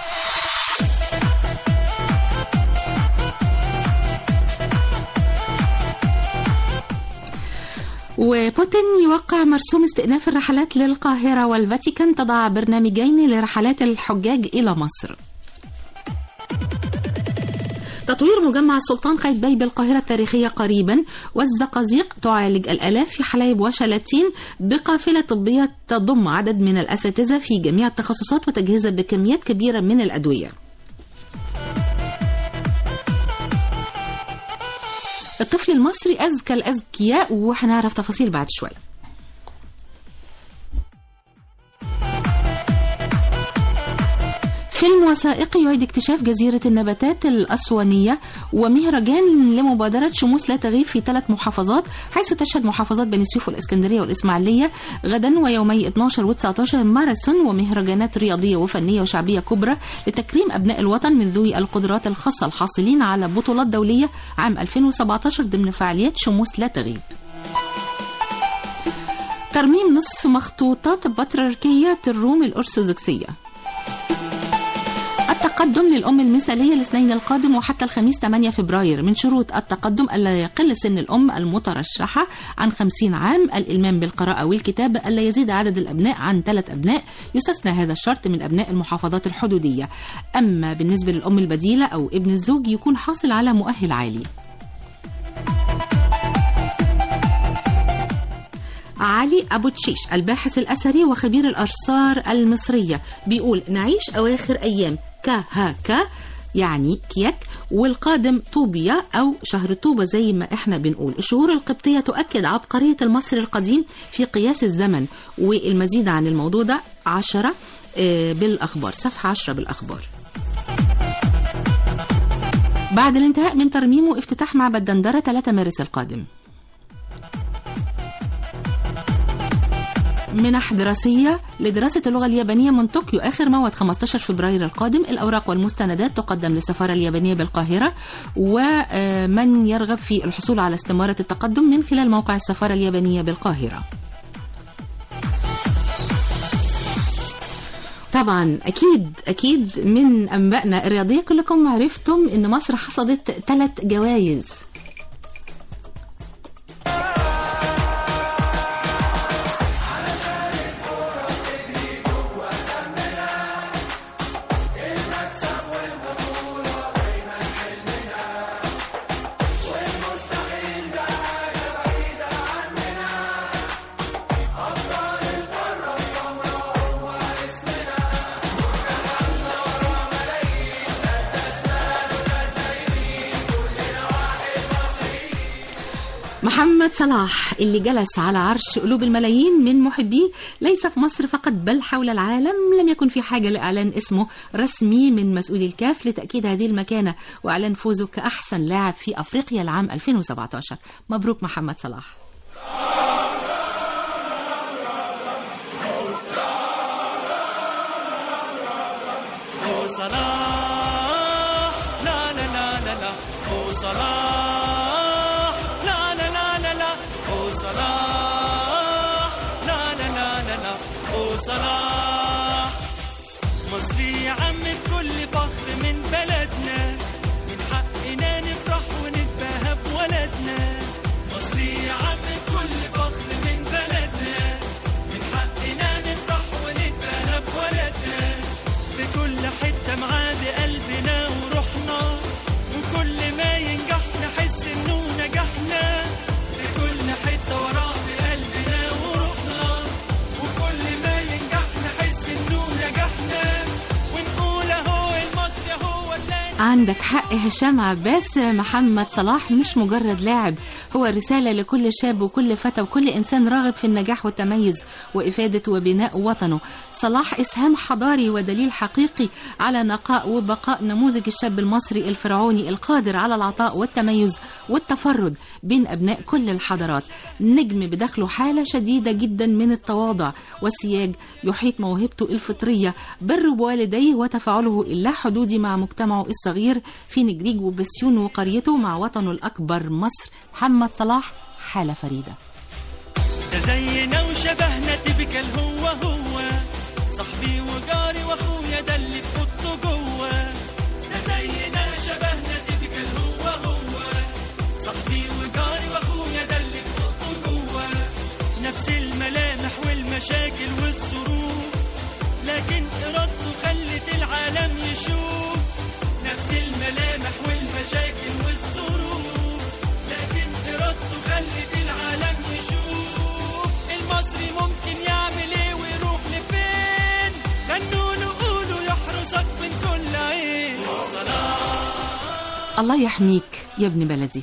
Speaker 1: وبوتين يوقع مرسوم استئناف الرحلات للقاهرة والفاتيكان تضع برنامجين لرحلات الحجاج إلى مصر تطوير مجمع السلطان قايتباي بالقاهرة التاريخية قريبا والزقازيق تعالج الآلاف في حلايب وشلاتين بقافلة طبية تضم عدد من الأساتذة في جميع التخصصات وتجهيزها بكميات كبيرة من الأدوية الطفل المصري أذكى الأذكياء وهنعرف تفاصيل بعد شوية فيلم وثائقي يعيد اكتشاف جزيرة النباتات الأسوانية ومهرجان لمبادرة شموس لا تغيب في ثلاث محافظات حيث تشهد محافظات بني سويف والإسكندرية والإسماعيلية غدا ويومي 12 و19 ماراثون ومهرجانات رياضية وفنية وشعبية كبرى لتكريم أبناء الوطن من ذوي القدرات الخاصة الحاصلين على بطولات دولية عام 2017 ضمن فعاليات شموس لا تغيب ترميم نصف مخطوطات بطريركية الروم الأرثوذكسية التقدم للأم المثالية الاثنين القادم وحتى الخميس 8 فبراير من شروط التقدم ألا يقل سن الأم المترشحة عن 50 عام الإلمام بالقراءة والكتابة ألا يزيد عدد الأبناء عن ثلاث أبناء يستثنى هذا الشرط من أبناء المحافظات الحدودية أما بالنسبة للأم البديلة أو ابن الزوج يكون حاصل على مؤهل عالي علي أبو تشيش الباحث الأثري وخبير الآثار المصرية بيقول نعيش أواخر أيام كا ها كا يعني كياك والقادم طوبيا أو شهر طوبة زي ما إحنا بنقول الشهور القبطية تؤكد عبقرية المصري القديم في قياس الزمن والمزيد عن الموضوع ده عشرة آه، بالأخبار صفحة عشرة بالأخبار بعد الانتهاء من ترميمه افتتاح معبد دندرة 3 مارس القادم منح دراسية لدراسة اللغة اليابانية من طوكيو آخر موعد 15 فبراير القادم الأوراق والمستندات تقدم للسفارة اليابانية بالقاهرة ومن يرغب في الحصول على استمارة التقدم من خلال موقع السفارة اليابانية بالقاهرة طبعا اكيد اكيد من انبائنا الرياضيه كلكم عرفتم ان مصر حصدت ثلاث جوائز محمد صلاح اللي جلس على عرش قلوب الملايين من محبيه ليس في مصر فقط بل حول العالم لم يكن في حاجة لإعلان اسمه رسمي من مسؤولي الكاف لتأكيد هذه المكانة وإعلان فوزه كأحسن لاعب في أفريقيا العام 2017 مبروك محمد صلاح
Speaker 14: هو صلاح لا لا لا لا لا هو صلاح لا لا لا لا لا هو صلاح لا لا لا لا لا هو صلاح مصري يا عم بكل فخر من بلدنا من حقنا نفرح ونتباهى بولدنا مصري يا عم بكل فخر من بلدنا من حقنا نفرح ونتباهى بولدنا في كل حتة معاه بقلبنا وروحنا وكل ما ينجح نحس انه نجحنا في كل حتة وراه بقلبنا وروحنا وكل ما ينجح نحس انه نجحنا ونقول اهو المصري هو اللي
Speaker 1: عندك حق هشام عباس محمد صلاح مش مجرد لاعب هو رسالة لكل شاب وكل فتى وكل إنسان راغب في النجاح والتميز وإفادة وبناء وطنه صلاح إسهام حضاري ودليل حقيقي على نقاء وبقاء نموذج الشاب المصري الفرعوني القادر على العطاء والتميز والتفرد بين أبناء كل الحضارات نجم بداخله حالة شديدة جدا من التواضع والسياج يحيط موهبته الفطرية بر بوالديه وتفاعله اللا حدودي مع مجتمعه الصغير في نجريج وبسيون وقريته مع وطنه الأكبر مصر محمد صلاح حالة فريدة
Speaker 14: ده زينا وشبهنا تبكل هو هو صاحبي وجاري واخويا ده اللي في اوضته جوه ده زينا شبهنا تبكل هو هو صاحبي وجاري واخويا ده اللي في اوضته جوه نفس الملامح والمشاكل والظروف لكن ارادته خلت العالم يشوف نفس الملامح والمشاكل يحرسك من كل عين
Speaker 1: الله يحميك يا ابن بلدي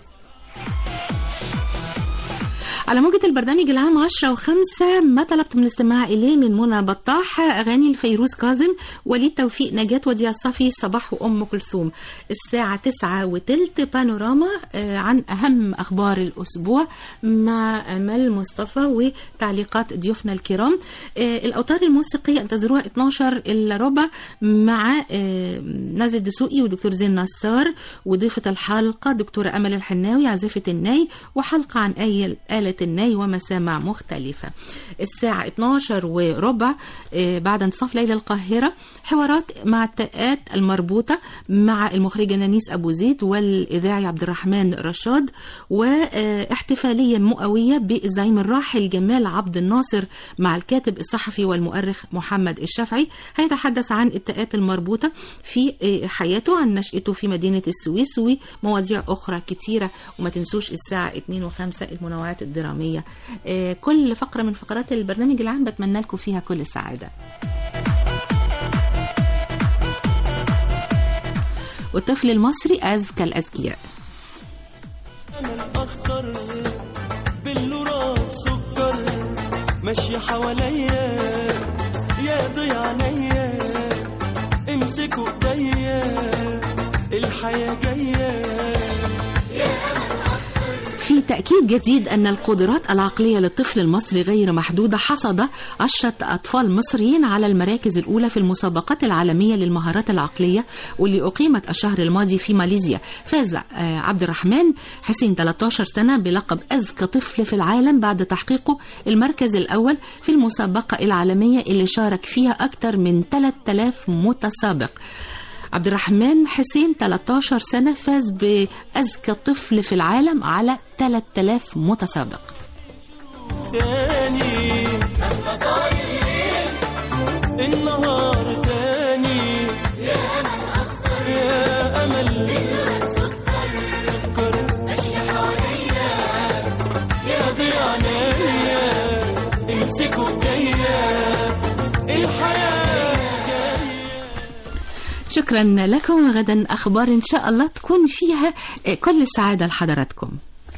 Speaker 1: على موجة البرنامج العام 10 و5 ما طلبتم الاستماع إليه من منى بطاح أغاني الفيروز كاظم وليد توفيق نجاة وديع الصفي صباح وأم كلثوم الساعة 9 وتلت بانوراما آه، عن أهم أخبار الأسبوع مع أمل مصطفى وتعليقات ضيوفنا الكرام آه، الأوتار الموسيقية انتظروها 12 إلا ربع مع آه، نازل الدسوقي ودكتور زين نصار وضيفة الحلقة دكتورة أمل الحناوي عازفة الناي وحلقة عن آية آلة الناي ومسامع مختلفة الساعة 12 وربع آه، بعد انتصاف ليلة القاهرة حوارات مع التاءات المربوطة مع المخرجة نانيس أبو زيد والإذاعي عبد الرحمن رشاد واحتفالية مئوية بالزعيم الراحل جمال عبد الناصر مع الكاتب الصحفي والمؤرخ محمد الشافعي هيتحدث عن التاءات المربوطة في آه، حياته عن نشأته في مدينة السويس ومواضيع أخرى كتيرة وما تنسوش الساعة 2 و5 المنوعات الدرامية آه، كل فقرة من فقرات البرنامج العام بتمنى لكم فيها كل السعادة والطفل المصري أذكى الأذكياء
Speaker 14: انا الاخضر باللورات سكر ماشية حواليا يا ضيع عينيا امسكوا ايديا الحياة جاية
Speaker 1: في تأكيد جديد أن القدرات العقلية للطفل المصري غير محدودة حصد عشرة أطفال مصريين على المراكز الأولى في المسابقات العالمية للمهارات العقلية واللي أقيمت الشهر الماضي في ماليزيا فاز آه، عبد الرحمن حسين 13 سنة بلقب أذكى طفل في العالم بعد تحقيقه المركز الأول في المسابقة العالمية اللي شارك فيها أكثر من 3000 متسابق عبد الرحمن حسين 13 سنة فاز بأذكى طفل في العالم على 3000 متسابق
Speaker 14: تاني النهار تاني يا امل اخضر يا امل سكر ماشية حواليا يا ضيع عينيا امسكوا ايديا الحياة جاية
Speaker 1: شكرا لكم وغدا أخبار إن شاء الله تكون فيها آه، كل السعادة لحضراتكم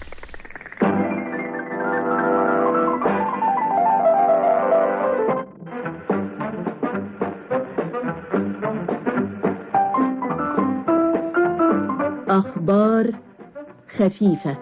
Speaker 5: أخبار خفيفة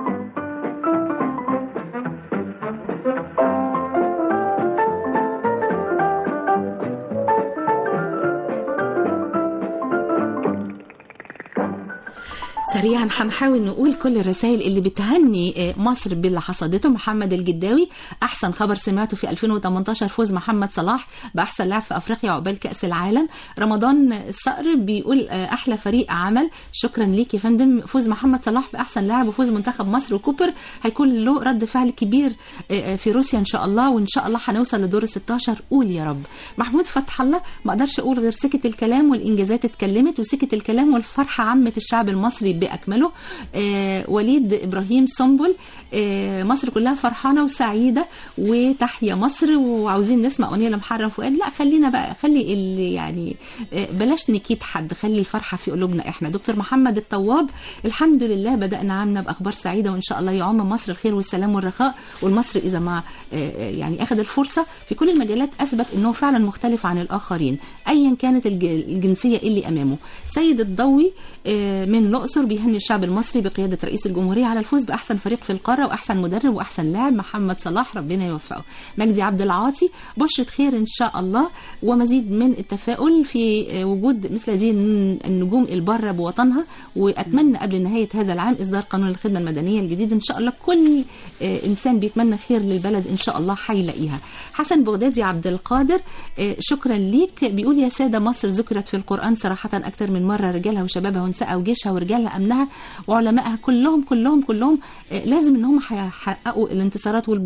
Speaker 1: سريعا هنحاول نقول كل الرسائل اللي بتهني آه، مصر باللي حصدته محمد الجداوي احسن خبر سمعته في 2018 فوز محمد صلاح باحسن لاعب في افريقيا عقبال كاس العالم رمضان الصقر بيقول آه، احلى فريق عمل شكرا ليك يا فندم فوز محمد صلاح باحسن لاعب وفوز منتخب مصر وكوبر هيكون له رد فعل كبير آه، آه، في روسيا ان شاء الله وان شاء الله هنوصل لدور ال 16 قول يا رب محمود فتح الله ما اقدرش اقول غير سكت الكلام والانجازات اتكلمت وسكت الكلام والفرحه عامه الشعب المصري باكمله آه وليد ابراهيم سنبل آه مصر كلها فرحانه وسعيده وتحيا مصر وعاوزين نسمع اغنيه لمحرم فؤاد لا خلينا بقى خلي اللي يعني آه بلاش نكيد حد خلي الفرحه في قلوبنا احنا دكتور محمد الطواب الحمد لله بدانا عامنا باخبار سعيده وان شاء الله يعم مصر الخير والسلام والرخاء والمصر اذا ما آه، يعني اخذ الفرصه في كل المجالات اثبت انه فعلا مختلف عن الاخرين ايا كانت الج- الجنسيه اللي امامه سيد الضوي آه، من الاقصر بيهني الشعب المصري بقياده رئيس الجمهوريه على الفوز باحسن فريق في القاره واحسن مدرب واحسن لاعب محمد صلاح ربنا يوفقه مجدي عبد العاطي بشره خير ان شاء الله ومزيد من التفاؤل في آه، وجود مثل هذه الن- النجوم الباره بوطنها واتمنى قبل نهايه هذا العام اصدار قانون الخدمه المدنيه الجديد ان شاء الله كل آه، انسان بيتمنى خير للبلد ان شاء الله هيلاقيها حسن بغدادي عبد القادر آه، شكرا ليك بيقول يا ساده مصر ذكرت في القران صراحه اكثر من مره رجالها وشبابها ونسائها وجيشها ورجالها امنها وعلمائها كلهم كلهم كلهم آه، لازم ان هم هيحققوا الانتصارات والبطولات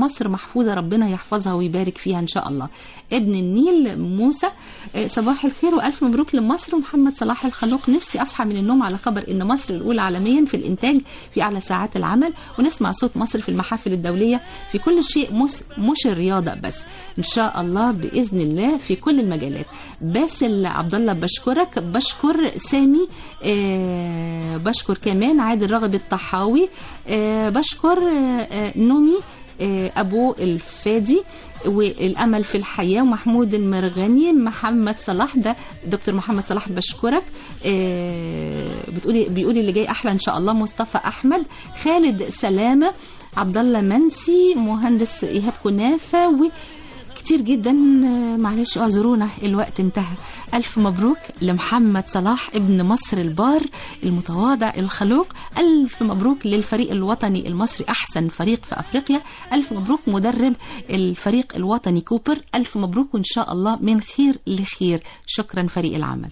Speaker 1: مصر محفوظة ربنا يحفظها ويبارك فيها إن شاء الله ابن النيل موسى آه، صباح الخير وألف مبروك لمصر ومحمد صلاح الخلوق نفسي أصحى من النوم على خبر إن مصر الأولى عالميا في الإنتاج في أعلى ساعات العمل ونسمع صوت مصر في المحافل الدولية في كل شيء مش, مش الرياضة بس إن شاء الله بإذن الله في كل المجالات باسل عبد الله بشكرك بشكر سامي آه بشكر كمان عادل راغب الطحاوي آه بشكر آه آه نومي آه أبو الفادي والأمل في الحياة ومحمود المرغني محمد صلاح ده دكتور محمد صلاح بشكرك آه بتقولي بيقولي اللي جاي أحلى إن شاء الله مصطفى أحمد خالد سلامة عبد الله منسي مهندس إيهاب كنافة و كتير جدا آه، معلش اعذرونا الوقت انتهى ألف مبروك لمحمد صلاح ابن مصر البار المتواضع الخلوق ألف مبروك للفريق الوطني المصري أحسن فريق في أفريقيا ألف مبروك مدرب الفريق الوطني كوبر ألف مبروك وإن شاء الله من خير لخير شكرا فريق العمل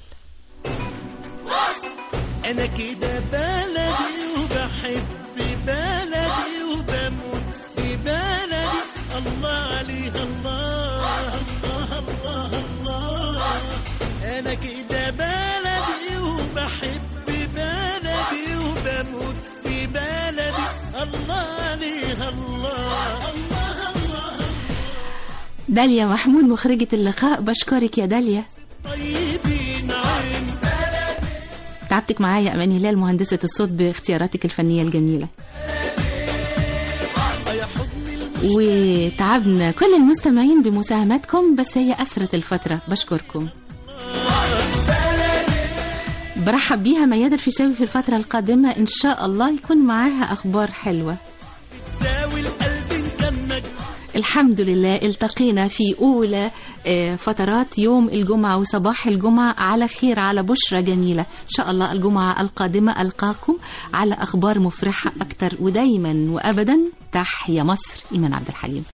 Speaker 14: انا كده بلدي وبحب بلدي وبموت في بلدي الله عليها الله الله الله الله انا كده بلدي وبحب بلدي وبموت في بلدي الله عليها الله الله الله
Speaker 1: داليا محمود مخرجة اللقاء بشكرك يا داليا
Speaker 14: طيبين عين
Speaker 1: تعبتك معايا أمان هلال مهندسة الصوت باختياراتك الفنية الجميلة وتعبنا كل المستمعين بمساهماتكم بس هي أسرة الفترة بشكركم برحب بيها ميادة الفيشاوي في الفترة القادمة إن شاء الله يكون معاها أخبار حلوة
Speaker 14: داوي القلب نكمج
Speaker 1: الحمد لله التقينا في أولى آه، فترات يوم الجمعة وصباح الجمعة على خير على بشرة جميلة إن شاء الله الجمعة القادمة ألقاكم على أخبار مفرحة أكتر ودايما وأبدا تحيا مصر إيمان عبد الحليم